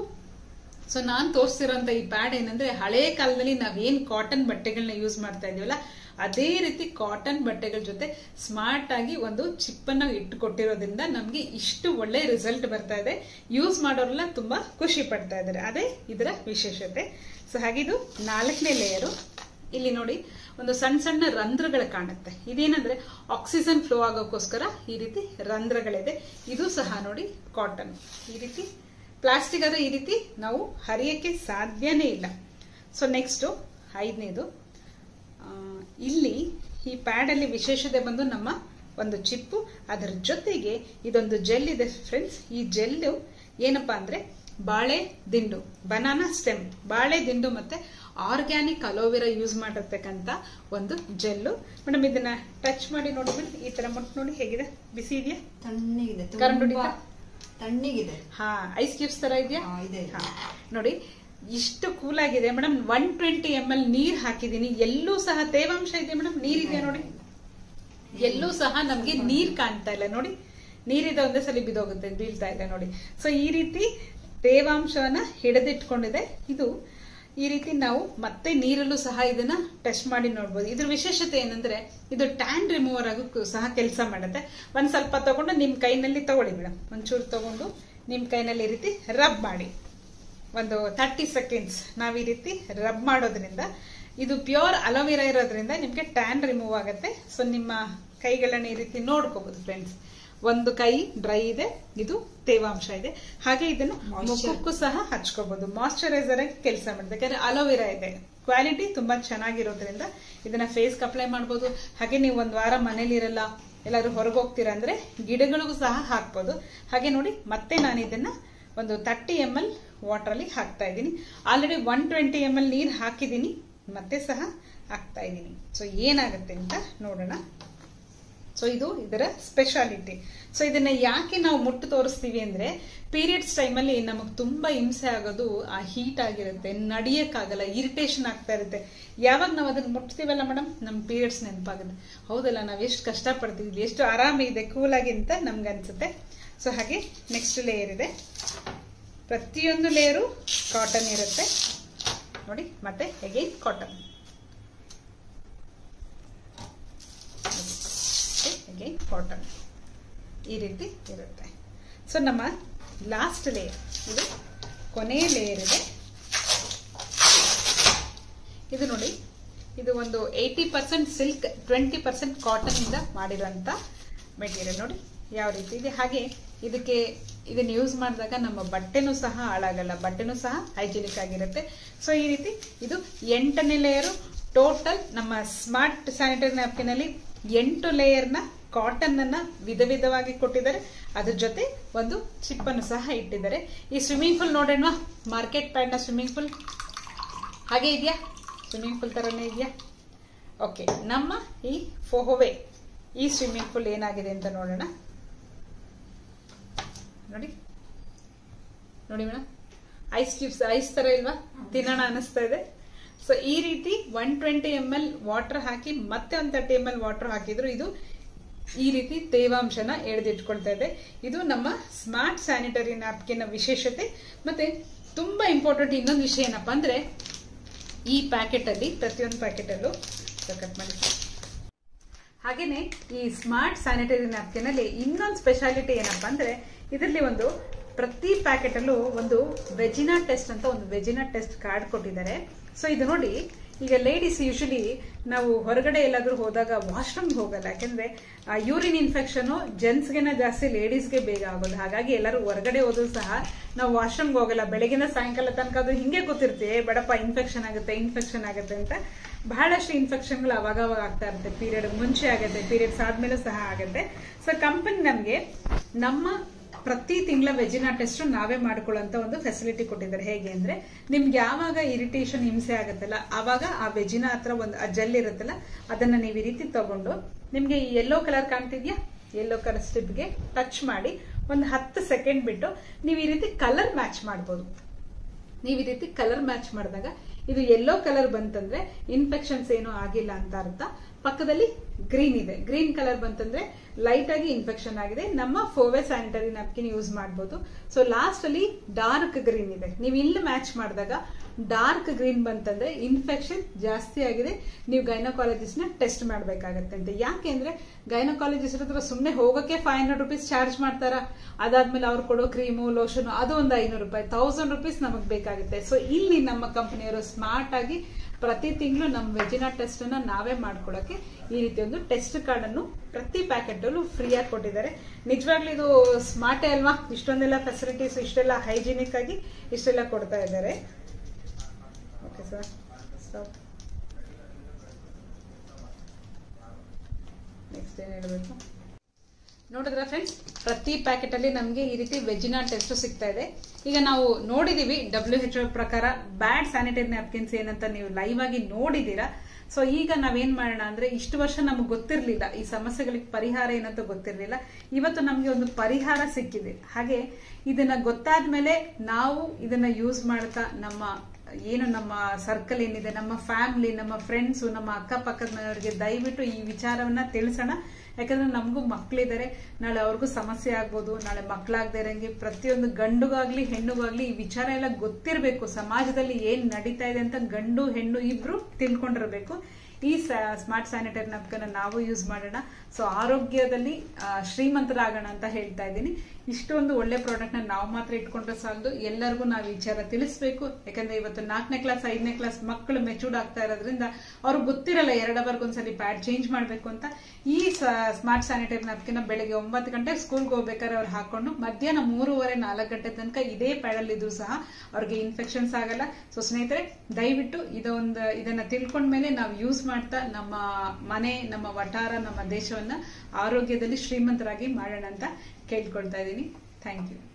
ಸೊ ನಾನ್ ತೋರಿಸ್ತಿರೋಂತ ಈ ಪ್ಯಾಡ್ ಏನಂದ್ರೆ ಹಳೆ ಕಾಲದಲ್ಲಿ ನಾವೇನ್ ಕಾಟನ್ ಬಟ್ಟೆಗಳನ್ನ ಯೂಸ್ ಮಾಡ್ತಾ ಇದೀವಲ್ಲ ಅದೇ ರೀತಿ ಕಾಟನ್ ಬಟ್ಟೆಗಳ ಜೊತೆ ಸ್ಮಾರ್ಟ್ ಆಗಿ ಒಂದು ಚಿಪ್ ಅನ್ನ ಇಟ್ಟು ಕೊಟ್ಟಿರೋದ್ರಿಂದ ನಮ್ಗೆ ಇಷ್ಟು ಒಳ್ಳೆ ರಿಸಲ್ಟ್ ಬರ್ತಾ ಇದೆ ಯೂಸ್ ಮಾಡೋರೆಲ್ಲ ತುಂಬಾ ಖುಷಿ ಪಡ್ತಾ ಇದ್ದಾರೆ ಅದೇ ಇದರ ವಿಶೇಷತೆ ಸೊ ಹಾಗಿದು ನಾಲ್ಕನೇ ಲೇಯರು ಇಲ್ಲಿ ನೋಡಿ ಒಂದು ಸಣ್ಣ ಸಣ್ಣ ರಂಧ್ರಗಳು ಕಾಣುತ್ತೆ ಇದೇನಂದ್ರೆ ಆಕ್ಸಿಜನ್ ಫ್ಲೋ ಆಗೋಕ್ಕೋಸ್ಕರ ಈ ರೀತಿ ರಂಧ್ರಗಳಿದೆ ಇದು ಸಹ ನೋಡಿ ಕಾಟನ್ ಈ ರೀತಿ ಪ್ಲಾಸ್ಟಿಕ್ ಆದ್ರೆ ಈ ರೀತಿ ನಾವು ಹರಿಯಕ್ಕೆ ಸಾಧ್ಯನೇ ಇಲ್ಲ ಸೊ ನೆಕ್ಸ್ಟು ಐದನೇದು ಆ, ಇಲ್ಲಿ ಈ ಪ್ಯಾಡ್ ಅಲ್ಲಿ ವಿಶೇಷತೆ ಬಂದು ನಮ್ಮ ಒಂದು ಚಿಪ್ಪು ಅದರ ಜೊತೆಗೆ ಇದೊಂದು ಜೆಲ್ ಇದೆ ಫ್ರೆಂಡ್ಸ್ ಈ ಜೆಲ್ಲು ಏನಪ್ಪಾ ಅಂದ್ರೆ ಬಾಳೆ ದಿಂಡು ಬನಾನಾ ಸ್ಟೆಮ್ ಬಾಳೆ ದಿಂಡು ಮತ್ತೆ ಆರ್ಗ್ಯಾನಿಕ್ ಅಲೋವೆರಾ ಯೂಸ್ ಮಾಡಿರ್ತಕ್ಕಂಥ ಒಂದು ಜೆಲ್ಲು ಮೇಡಮ್ ಇದನ್ನ ಟಚ್ ಮಾಡಿ ನೋಡಿ ಮೇಡಮ್ ಈ ತರ ಮುಟ್ಟು ನೋಡಿ ಹೇಗಿದೆ ಬಿಸಿ ಇದೆಯಾ ತಣ್ಣಗಿದೆ ಕರೆಂಟ್ ತುಂಬಾ ಹೊಡಿತಾ? ತಣ್ಣಗಿದೆ ಹಾ ಐಸ್ ಕ್ಯೂಬ್ಸ್ ತರ ಇದೆಯಾ ಹಾ, ಇದೆ. ಹಾ, ನೋಡಿ ಇಷ್ಟು ಕೂಲ್ ಆಗಿದೆ madam one twenty M L ನೀರ್ ಹಾಕಿದೀನಿ ಎಲ್ಲೂ ಸಹ ತೇವಾಂಶ ಇದೆ ಮೇಡಮ್ ನೀರಿದೆ ನೋಡಿ ಎಲ್ಲೂ ಸಹ ನಮ್ಗೆ ನೀರ್ ಕಾಣ್ತಾ ಇಲ್ಲ ನೋಡಿ ನೀರಿದೆ ಒಂದೇ ಸಲ ಬಿದೋಗುತ್ತೆ ಬೀಳ್ತಾ ಇದೆ ನೋಡಿ ಸೊ ಈ ರೀತಿ ತೇವಾಂಶವನ್ನ ಹಿಡಿದಿಟ್ಕೊಂಡಿದೆ ಇದು ಈ ರೀತಿ ನಾವು ಮತ್ತೆ ನೀರಲ್ಲೂ ಸಹ ಇದನ್ನ ಟೆಸ್ಟ್ ಮಾಡಿ ನೋಡ್ಬೋದು ಇದ್ರ ವಿಶೇಷತೆ ಏನಂದ್ರೆ ಇದು ಟ್ಯಾನ್ ರಿಮೂವರ್ ಆಗಕ್ಕೂ ಸಹ ಕೆಲಸ ಮಾಡುತ್ತೆ ಒಂದ್ ಸ್ವಲ್ಪ ತಗೊಂಡು ನಿಮ್ ಕೈನಲ್ಲಿ ತಗೊಳ್ಳಿ ಮೇಡಮ್ ಒಂಚೂರು ತಗೊಂಡು ನಿಮ್ ಕೈನಲ್ಲಿ ಈ ರೀತಿ ರಬ್ ಮಾಡಿ ಒಂದು ತರ್ಟಿ ಸೆಕೆಂಡ್ಸ್ ನಾವು ಈ ರೀತಿ ರಬ್ ಮಾಡೋದ್ರಿಂದ ಇದು ಪ್ಯೂರ್ ಅಲೋವೆರಾ ಇರೋದ್ರಿಂದ ನಿಮ್ಗೆ ಟ್ಯಾನ್ ರಿಮೂವ್ ಆಗುತ್ತೆ ಸೊ ನಿಮ್ಮ ಕೈಗಳನ್ನ ಈ ರೀತಿ ನೋಡ್ಕೋಬಹುದು ಫ್ರೆಂಡ್ಸ್ ಒಂದು ಕೈ ಡ್ರೈ ಇದೆ ಇದು ತೇವಾಂಶ ಇದೆ ಹಾಗೆ ಇದನ್ನ Moisture. ಮುಖಕ್ಕೂ ಸಹ ಹಚ್ಕೋಬಹುದು ಮಾಯಶ್ಚರೈಸರ್ ಆಗಿ ಕೆಲಸ ಮಾಡುತ್ತೆ ಯಾಕಂದ್ರೆ ಅಲೋವೆರಾ ಇದೆ ಕ್ವಾಲಿಟಿ ತುಂಬಾ ಚೆನ್ನಾಗಿರೋದ್ರಿಂದ ಇದನ್ನ ಫೇಸ್ ಅಪ್ಲೈ ಮಾಡ್ಬೋದು ಹಾಗೆ ನೀವು ಒಂದ್ ವಾರ ಮನೇಲಿ ಇರಲ್ಲ ಎಲ್ಲಾದ್ರೂ ಹೊರಗೆ ಹೋಗ್ತೀರಾ ಅಂದ್ರೆ ಗಿಡಗಳಿಗೂ ಸಹ ಹಾಕ್ಬೋದು ಹಾಗೆ ನೋಡಿ ಮತ್ತೆ ನಾನು ಇದನ್ನ ಒಂದು ತರ್ಟಿ ಎಮ್ ಎಲ್ ವಾಟರ್ ಅಲ್ಲಿ ಹಾಕ್ತಾ ಇದ್ದೀನಿ already one twenty M L ನೀರು ಹಾಕಿದ್ದೀನಿ ಮತ್ತೆ ಸಹ ಹಾಕ್ತಾ ಇದ್ದೀನಿ ಸೊ ಏನಾಗುತ್ತೆ ಅಂತ ನೋಡೋಣ ಸೊ ಇದು ಇದರ ಸ್ಪೆಷಾಲಿಟಿ ಸೊ ಇದನ್ನ ಯಾಕೆ ನಾವು ಮುಟ್ಟು ತೋರಿಸ್ತೀವಿ ಅಂದ್ರೆ ಪೀರಿಯಡ್ಸ್ ಟೈಮಲ್ಲಿ ನಮಗೆ ತುಂಬಾ ಹಿಂಸೆ ಆಗೋದು ಆ ಹೀಟ್ ಆಗಿರುತ್ತೆ ನಡಿಯಕ್ಕಾಗಲ್ಲ ಇರಿಟೇಷನ್ ಆಗ್ತಾ ಇರುತ್ತೆ ಯಾವಾಗ ನಾವು ಅದನ್ನ ಮುಟ್ತೀವಲ್ಲ ಮೇಡಮ್ ನಮ್ಮ ಪೀರಿಯಡ್ಸ್ ನೆನಪಾಗುತ್ತೆ ಹೌದಲ್ಲ ನಾವು ಎಷ್ಟು ಕಷ್ಟಪಡ್ತೀವಿ ಎಷ್ಟು ಆರಾಮಿದೆ ಕೂಲ್ ಆಗಿ ಅಂತ ನಮ್ಗೆ ಅನ್ಸುತ್ತೆ ಸೊ ಹಾಗೆ ನೆಕ್ಸ್ಟ್ ಲೇಯರ್ ಇದೆ ಪ್ರತಿಯೊಂದು ಲೇಯರು ಕಾಟನ್ ಇರುತ್ತೆ ನೋಡಿ ಮತ್ತೆ ಅಗೈನ್ ಕಾಟನ್ ಅಗೈನ್ ಕಾಟನ್ ಈ ರೀತಿ ಇರುತ್ತೆ ಸೊ ನಮ್ಮ ಲಾಸ್ಟ್ ಲೇಯರ್ ಇದು ಕೊನೆಯ ಲೇಯರ್ ಇದೆ ಇದು ನೋಡಿ ಇದು ಒಂದು eighty percent silk twenty percent cotton ಇಂದ ಮಾಡಿರುವಂತ ಮೆಟೀರಿಯಲ್ ನೋಡಿ ಯಾವ ರೀತಿ ಇದೆ ಹಾಗೆ ಇದಕ್ಕೆ ಇದನ್ನ ಯೂಸ್ ಮಾಡಿದಾಗ ನಮ್ಮ ಬಟ್ಟೆನೂ ಸಹ ಹಾಳಾಗಲ್ಲ ಬಟ್ಟೆನೂ ಸಹ ಹೈಜಿನಿಕ್ ಆಗಿರುತ್ತೆ ಸೊ ಈ ರೀತಿ ಇದು ಎಂಟನೇ ಲೇಯರು ಟೋಟಲ್ ನಮ್ಮ ಸ್ಮಾರ್ಟ್ ಸ್ಯಾನಿಟರಿ ನ್ಯಾಪ್ಕಿನ್ ಅಲ್ಲಿ ಎಂಟು ಲೇಯರ್ನ ಕಾಟನ್ ಅನ್ನ ವಿಧ ವಿಧವಾಗಿ ಕೊಟ್ಟಿದ್ದಾರೆ ಅದ್ರ ಜೊತೆ ಒಂದು ಚಿಪ್ ಅನ್ನು ಸಹ ಇಟ್ಟಿದ್ದಾರೆ ಈ ಸ್ವಿಮ್ಮಿಂಗ್ ಪೂಲ್ ನೋಡೋಣ ಮಾರ್ಕೆಟ್ ಪ್ಯಾಡ್ ನ ಸ್ವಿಮ್ಮಿಂಗ್ ಪೂಲ್ ಹಾಗೆ ಇದೆಯಾ ಸ್ವಿಮ್ಮಿಂಗ್ ಪೂಲ್ ತರನೇ ಇದೆಯಾ ಓಕೆ ನಮ್ಮ ಈ ಫೋಹೋವೆ ಈ ಸ್ವಿಮ್ಮಿಂಗ್ ಪೂಲ್ ಏನಾಗಿದೆ ಅಂತ ನೋಡೋಣ ನೋಡಿ ನೋಡಿ ಮೇಡಮ್ ಐಸ್ ಕ್ಯೂಬ್ಸ್ ಐಸ್ ತರ ಇಲ್ವಾ ತಿನ್ನೋಣ ಅನಿಸ್ತಾ ಇದೆ ಸೊ ಈ ರೀತಿ one twenty M L water ಹಾಕಿ ಮತ್ತೆ ಒಂದು ತರ್ಟಿ ಎಮ್ ಎಲ್ ವಾಟರ್ ಹಾಕಿದ್ರು ಇದು ಈ ರೀತಿ ತೇವಾಂಶನ ಎಳೆದಿಟ್ಕೊಳ್ತಾ ಇದೆ ಇದು ನಮ್ಮ ಸ್ಮಾರ್ಟ್ ಸ್ಯಾನಿಟರಿ ನ್ಯಾಪ್ಕಿನ್ ವಿಶೇಷತೆ ಮತ್ತೆ ತುಂಬಾ ಇಂಪಾರ್ಟೆಂಟ್ ಇನ್ನೊಂದು ವಿಷಯ ಏನಪ್ಪಾ ಅಂದ್ರೆ ಈ ಪ್ಯಾಕೆಟ್ ಅಲ್ಲಿ ಪ್ರತಿಯೊಂದು ಪ್ಯಾಕೆಟ್ ಅಲ್ಲೂ ಕಟ್ ಮಾಡಿ ಹಾಗೇನೆ ಈ ಸ್ಮಾರ್ಟ್ ಸ್ಯಾನಿಟರಿ ನ್ಯಾಪ್ಕಿನ್ ಅಲ್ಲಿ ಇನ್ನೊಂದು ಸ್ಪೆಷಾಲಿಟಿ ಏನಪ್ಪಾ ಅಂದ್ರೆ ಇದರಲ್ಲಿ ಒಂದು ಪ್ರತಿ ಪ್ಯಾಕೆಟ್ ಅಲ್ಲೂ ಒಂದು ವೆಜಿನಾ ಟೆಸ್ಟ್ ಅಂತ ಒಂದು ವೆಜಿನಾ ಟೆಸ್ಟ್ ಕಾರ್ಡ್ ಕೊಟ್ಟಿದ್ದಾರೆ ಸೊ ಇದು ನೋಡಿ ಈಗ ಲೇಡೀಸ್ ಯೂಶಲಿ ನಾವು ಹೊರಗಡೆ ಎಲ್ಲಾದ್ರೂ ಹೋದಾಗ ವಾಶ್ರೂಮ್ ಹೋಗಲ್ಲ ಯಾಕಂದ್ರೆ ಯೂರಿನ್ ಇನ್ಫೆಕ್ಷನ್ ಜೆಂಟ್ಸ್ಗೆನ ಜಾಸ್ತಿ ಲೇಡೀಸ್ಗೆ ಬೇಗ ಆಗೋದು ಹಾಗಾಗಿ ಎಲ್ಲರೂ ಹೊರಗಡೆ ಹೋದ್ರು ಸಹ ನಾವು ವಾಶ್ರೂಮ್ಗೆ ಹೋಗಲ್ಲ ಬೆಳಗಿನ ಸಾಯಂಕಾಲ ತನಕ ಅದು ಹಿಂಗೆ ಕೂತಿರ್ತೀವಿ ಬಡಪ್ಪ ಇನ್ಫೆಕ್ಷನ್ ಆಗುತ್ತೆ ಇನ್ಫೆಕ್ಷನ್ ಆಗುತ್ತೆ ಅಂತ ಬಹಳಷ್ಟು ಇನ್ಫೆಕ್ಷನ್ಗಳು ಅವಾಗ ಅವಾಗ ಆಗ್ತಾ ಇರುತ್ತೆ ಪೀರಿಯಡ್ ಮುಂಚೆ ಆಗುತ್ತೆ ಪೀರಿಯಡ್ಸ್ ಆದ್ಮೇಲೆ ಸಹ ಆಗುತ್ತೆ ಸೊ ಕಂಪನಿ ನಮಗೆ ನಮ್ಮ ಪ್ರತಿ ತಿಂಗಳ ವೆಜಿನಾ ಟೆಸ್ಟ್ ನಾವೇ ಮಾಡ್ಕೊಳ್ಳೋಂತ ಒಂದು ಫೆಸಿಲಿಟಿ ಕೊಟ್ಟಿದ್ದಾರೆ ಹೇಗೆ ಅಂದ್ರೆ ನಿಮ್ಗೆ ಯಾವಾಗ ಇರಿಟೇಷನ್ ಹಿಂಸೆ ಆಗುತ್ತಲ್ಲ ಆವಾಗ ಆ ವೆಜಿನಾ ಹತ್ರ ಒಂದು ಆ ಜೆಲ್ ಇರುತ್ತಲ್ಲ ಅದನ್ನ ನೀವು ಈ ರೀತಿ ತಗೊಂಡು ನಿಮ್ಗೆ ಈ ಯೆಲ್ಲೋ ಕಲರ್ ಕಾಣ್ತಿದ್ಯಾ ಯೆಲ್ಲೋ ಕಲರ್ ಸ್ಟಿಪ್ಗೆ ಟಚ್ ಮಾಡಿ ಒಂದು ಹತ್ತು ಸೆಕೆಂಡ್ ಬಿಟ್ಟು ನೀವು ಈ ರೀತಿ ಕಲರ್ ಮ್ಯಾಚ್ ಮಾಡ್ಬೋದು ನೀವು ಈ ರೀತಿ ಕಲರ್ ಮ್ಯಾಚ್ ಮಾಡಿದಾಗ ಇದು ಯೆಲ್ಲೋ ಕಲರ್ ಬಂತಂದ್ರೆ ಇನ್ಫೆಕ್ಷನ್ಸ್ ಏನು ಆಗಿಲ್ಲ ಅಂತ ಅರ್ಥ ಪಕ್ಕದಲ್ಲಿ ಗ್ರೀನ್ ಇದೆ ಗ್ರೀನ್ ಕಲರ್ ಬಂತಂದ್ರೆ ಲೈಟ್ ಆಗಿ ಇನ್ಫೆಕ್ಷನ್ ಆಗಿದೆ ನಮ್ಮ ಫೋವೆ ಸ್ಯಾನಿಟರಿ ನ್ಯಾಪ್ಕಿನ್ ಯೂಸ್ ಮಾಡಬಹುದು ಸೊ ಲಾಸ್ಟ್ ಅಲ್ಲಿ ಡಾರ್ಕ್ ಗ್ರೀನ್ ಇದೆ ನೀವು ಇಲ್ಲಿ ಮ್ಯಾಚ್ ಮಾಡಿದಾಗ ಡಾರ್ಕ್ ಗ್ರೀನ್ ಬಂತಂದ್ರೆ ಇನ್ಫೆಕ್ಷನ್ ಜಾಸ್ತಿ ಆಗಿದೆ ನೀವು ಗೈನಕಾಲಜಿಸ್ಟ್ ನ ಟೆಸ್ಟ್ ಮಾಡಬೇಕಾಗತ್ತೆ ಅಂತ ಯಾಕೆಂದ್ರೆ ಗೈನಕಾಲಜಿಸ್ಟ್ ಹತ್ರ ಸುಮ್ಮನೆ ಹೋಗೋಕೆ ಫೈವ್ ಹಂಡ್ರೆಡ್ ರುಪೀಸ್ ಚಾರ್ಜ್ ಮಾಡ್ತಾರ ಅದಾದ್ಮೇಲೆ ಅವ್ರು ಕೊಡೋ ಕ್ರೀಮು ಲೋಷನ್ ಅದು ಒಂದು ಐನೂರು ರೂಪಾಯಿ ತೌಸಂಡ್ ರುಪೀಸ್ ನಮಗೆ ಬೇಕಾಗುತ್ತೆ ಸೊ ಇಲ್ಲಿ ನಮ್ಮ ಕಂಪನಿಯವರು ಸ್ಮಾರ್ಟ್ ಆಗಿ ಪ್ರತಿ ತಿಂಗಳು ನಮ್ಮ ವೆಜಿನಾ ಟೆಸ್ಟ್ ಅನ್ನ ನಾವೇ ಮಾಡ್ಕೊಳಕ್ಕೆ ಈ ರೀತಿ ಒಂದು ಟೆಸ್ಟ್ ಕಾರ್ಡ್ ಅನ್ನು ಪ್ರತಿ ಪ್ಯಾಕೆಟ್ ಅಲ್ಲೂ ಫ್ರೀಯಾಗಿ ಕೊಟ್ಟಿದ್ದಾರೆ ನಿಜವಾಗ್ಲೂ ಇದು ಸ್ಮಾರ್ಟೇ ಅಲ್ವಾ ಇಷ್ಟೊಂದೆಲ್ಲ ಫೆಸಿಲಿಟೀಸ್ ಇಷ್ಟೆಲ್ಲ ಹೈಜಿನಿಕ್ ಆಗಿ ಇಷ್ಟೆಲ್ಲ ಕೊಡ್ತಾ ಇದ್ದಾರೆ ಓಕೆ ಸರ್ ಸ್ಟಾಪ್ ನೆಕ್ಸ್ಟ್ ಏನು ಹೇಳಬೇಕು ನೋಡಿದ್ರ ಫ್ರೆಂಡ್ಸ್ ಪ್ರತಿ ಪ್ಯಾಕೆಟ್ ಅಲ್ಲಿ ನಮಗೆ ಈ ರೀತಿ ವೆಜಿನಾ ಟೆಸ್ಟ್ ಸಿಗ್ತಾ ಇದೆ ಈಗ ನಾವು ನೋಡಿದೀವಿ ಡಬ್ಲ್ಯೂ ಎಚ್ ಪ್ರಕಾರ ಬ್ಯಾಡ್ ಸ್ಯಾನಿಟರಿ ನ್ಯಾಪ್ಕಿನ್ಸ್ ಏನಂತ ನೀವು ಲೈವ್ ಆಗಿ ನೋಡಿದೀರಾ ಸೊ ಈಗ ನಾವೇನ್ ಮಾಡೋಣ ಅಂದ್ರೆ ಇಷ್ಟು ವರ್ಷ ನಮ್ಗೆ ಗೊತ್ತಿರಲಿಲ್ಲ ಈ ಸಮಸ್ಯೆಗಳಿಗೆ ಪರಿಹಾರ ಏನಂತ ಗೊತ್ತಿರಲಿಲ್ಲ ಇವತ್ತು ನಮಗೆ ಒಂದು ಪರಿಹಾರ ಸಿಕ್ಕಿದೆ ಹಾಗೆ ಇದನ್ನ ಗೊತ್ತಾದ್ಮೇಲೆ ನಾವು ಇದನ್ನ ಯೂಸ್ ಮಾಡ್ತಾ ನಮ್ಮ ಏನು ನಮ್ಮ ಸರ್ಕಲ್ ಏನಿದೆ ನಮ್ಮ ಫ್ಯಾಮಿಲಿ ನಮ್ಮ ಫ್ರೆಂಡ್ಸು ನಮ್ಮ ಅಕ್ಕಪಕ್ಕದ ಮನೆಯವರಿಗೆ ದಯವಿಟ್ಟು ಈ ವಿಚಾರವನ್ನ ತಿಳಿಸೋಣ ಯಾಕಂದ್ರೆ ನಮಗೂ ಮಕ್ಕಳಿದ್ದಾರೆ ನಾಳೆ ಅವ್ರಿಗೂ ಸಮಸ್ಯೆ ಆಗ್ಬೋದು ನಾಳೆ ಮಕ್ಕಳಾಗದೇ ಇರಂಗೆ ಪ್ರತಿಯೊಂದು ಗಂಡುಗಾಗ್ಲಿ ಹೆಣ್ಣುಗಾಗ್ಲಿ ಈ ವಿಚಾರ ಎಲ್ಲ ಗೊತ್ತಿರಬೇಕು ಸಮಾಜದಲ್ಲಿ ಏನ್ ನಡೀತಾ ಇದೆ ಅಂತ ಗಂಡು ಹೆಣ್ಣು ಇಬ್ರು ತಿಳ್ಕೊಂಡಿರ್ಬೇಕು ಈ ಸ್ಮಾರ್ಟ್ ಸ್ಯಾನಿಟರಿ napkin ನಾವು ಯೂಸ್ ಮಾಡೋಣ ಸೊ ಆರೋಗ್ಯದಲ್ಲಿ ಆ, ಶ್ರೀಮಂತರಾಗೋಣ ಅಂತ ಹೇಳ್ತಾ ಇದ್ದೀನಿ ಇಷ್ಟೊಂದು ಒಳ್ಳೆ ಪ್ರಾಡಕ್ಟ್ ನ ನಾವು ಮಾತ್ರ ಇಟ್ಕೊಂಡ್ರೆ ಸಾಲದು ಎಲ್ಲರಿಗೂ ನಾವು ವಿಚಾರ ತಿಳಿಸ್ಬೇಕು ಯಾಕಂದ್ರೆ ಇವತ್ತು ನಾಲ್ಕನೇ ಕ್ಲಾಸ್ ಐದನೇ ಕ್ಲಾಸ್ ಮಕ್ಕಳು ಮೆಚೂರ್ಡ್ ಆಗ್ತಾ ಇರೋದ್ರಿಂದ ಅವ್ರಿಗೆ ಗೊತ್ತಿರಲ್ಲ ಎರಡು ಅವರ್ಗೆ ಒಂದ್ಸಲಿ ಪ್ಯಾಡ್ ಚೇಂಜ್ ಮಾಡಬೇಕು ಅಂತ ಈ ಸ್ಮಾರ್ಟ್ ಸ್ಯಾನಿಟರಿ napkin ನ ಬೆಳಗ್ಗೆ ಒಂಬತ್ತು ಗಂಟೆಗೆ ಸ್ಕೂಲ್ಗೆ ಹೋಗ್ಬೇಕಾದ್ರೆ ಅವ್ರು ಹಾಕೊಂಡು ಮಧ್ಯಾಹ್ನ ಮೂರುವರೆ ನಾಲ್ಕು ಗಂಟೆ ತನಕ ಇದೇ ಪ್ಯಾಡಲ್ ಇದ್ರು ಸಹ ಅವ್ರಿಗೆ ಇನ್ಫೆಕ್ಷನ್ಸ್ ಆಗಲ್ಲ ಸೊ ಸ್ನೇಹಿತರೆ ದಯವಿಟ್ಟು ಇದೊಂದು ಇದನ್ನ ತಿಳ್ಕೊಂಡ್ಮೇಲೆ ನಾವು ಯೂಸ್ ಮಾಡ್ತಾ ನಮ್ಮ ಮನೆ ನಮ್ಮ ವಟಾರ ನಮ್ಮ ದೇಶವನ್ನ ಆರೋಗ್ಯದಲ್ಲಿ ಶ್ರೀಮಂತರಾಗಿ ಮಾಡೋಣ ಅಂತ ಕೇಳ್ಕೊಳ್ತಾ ಇದ್ದೀನಿ ಥ್ಯಾಂಕ್ ಯು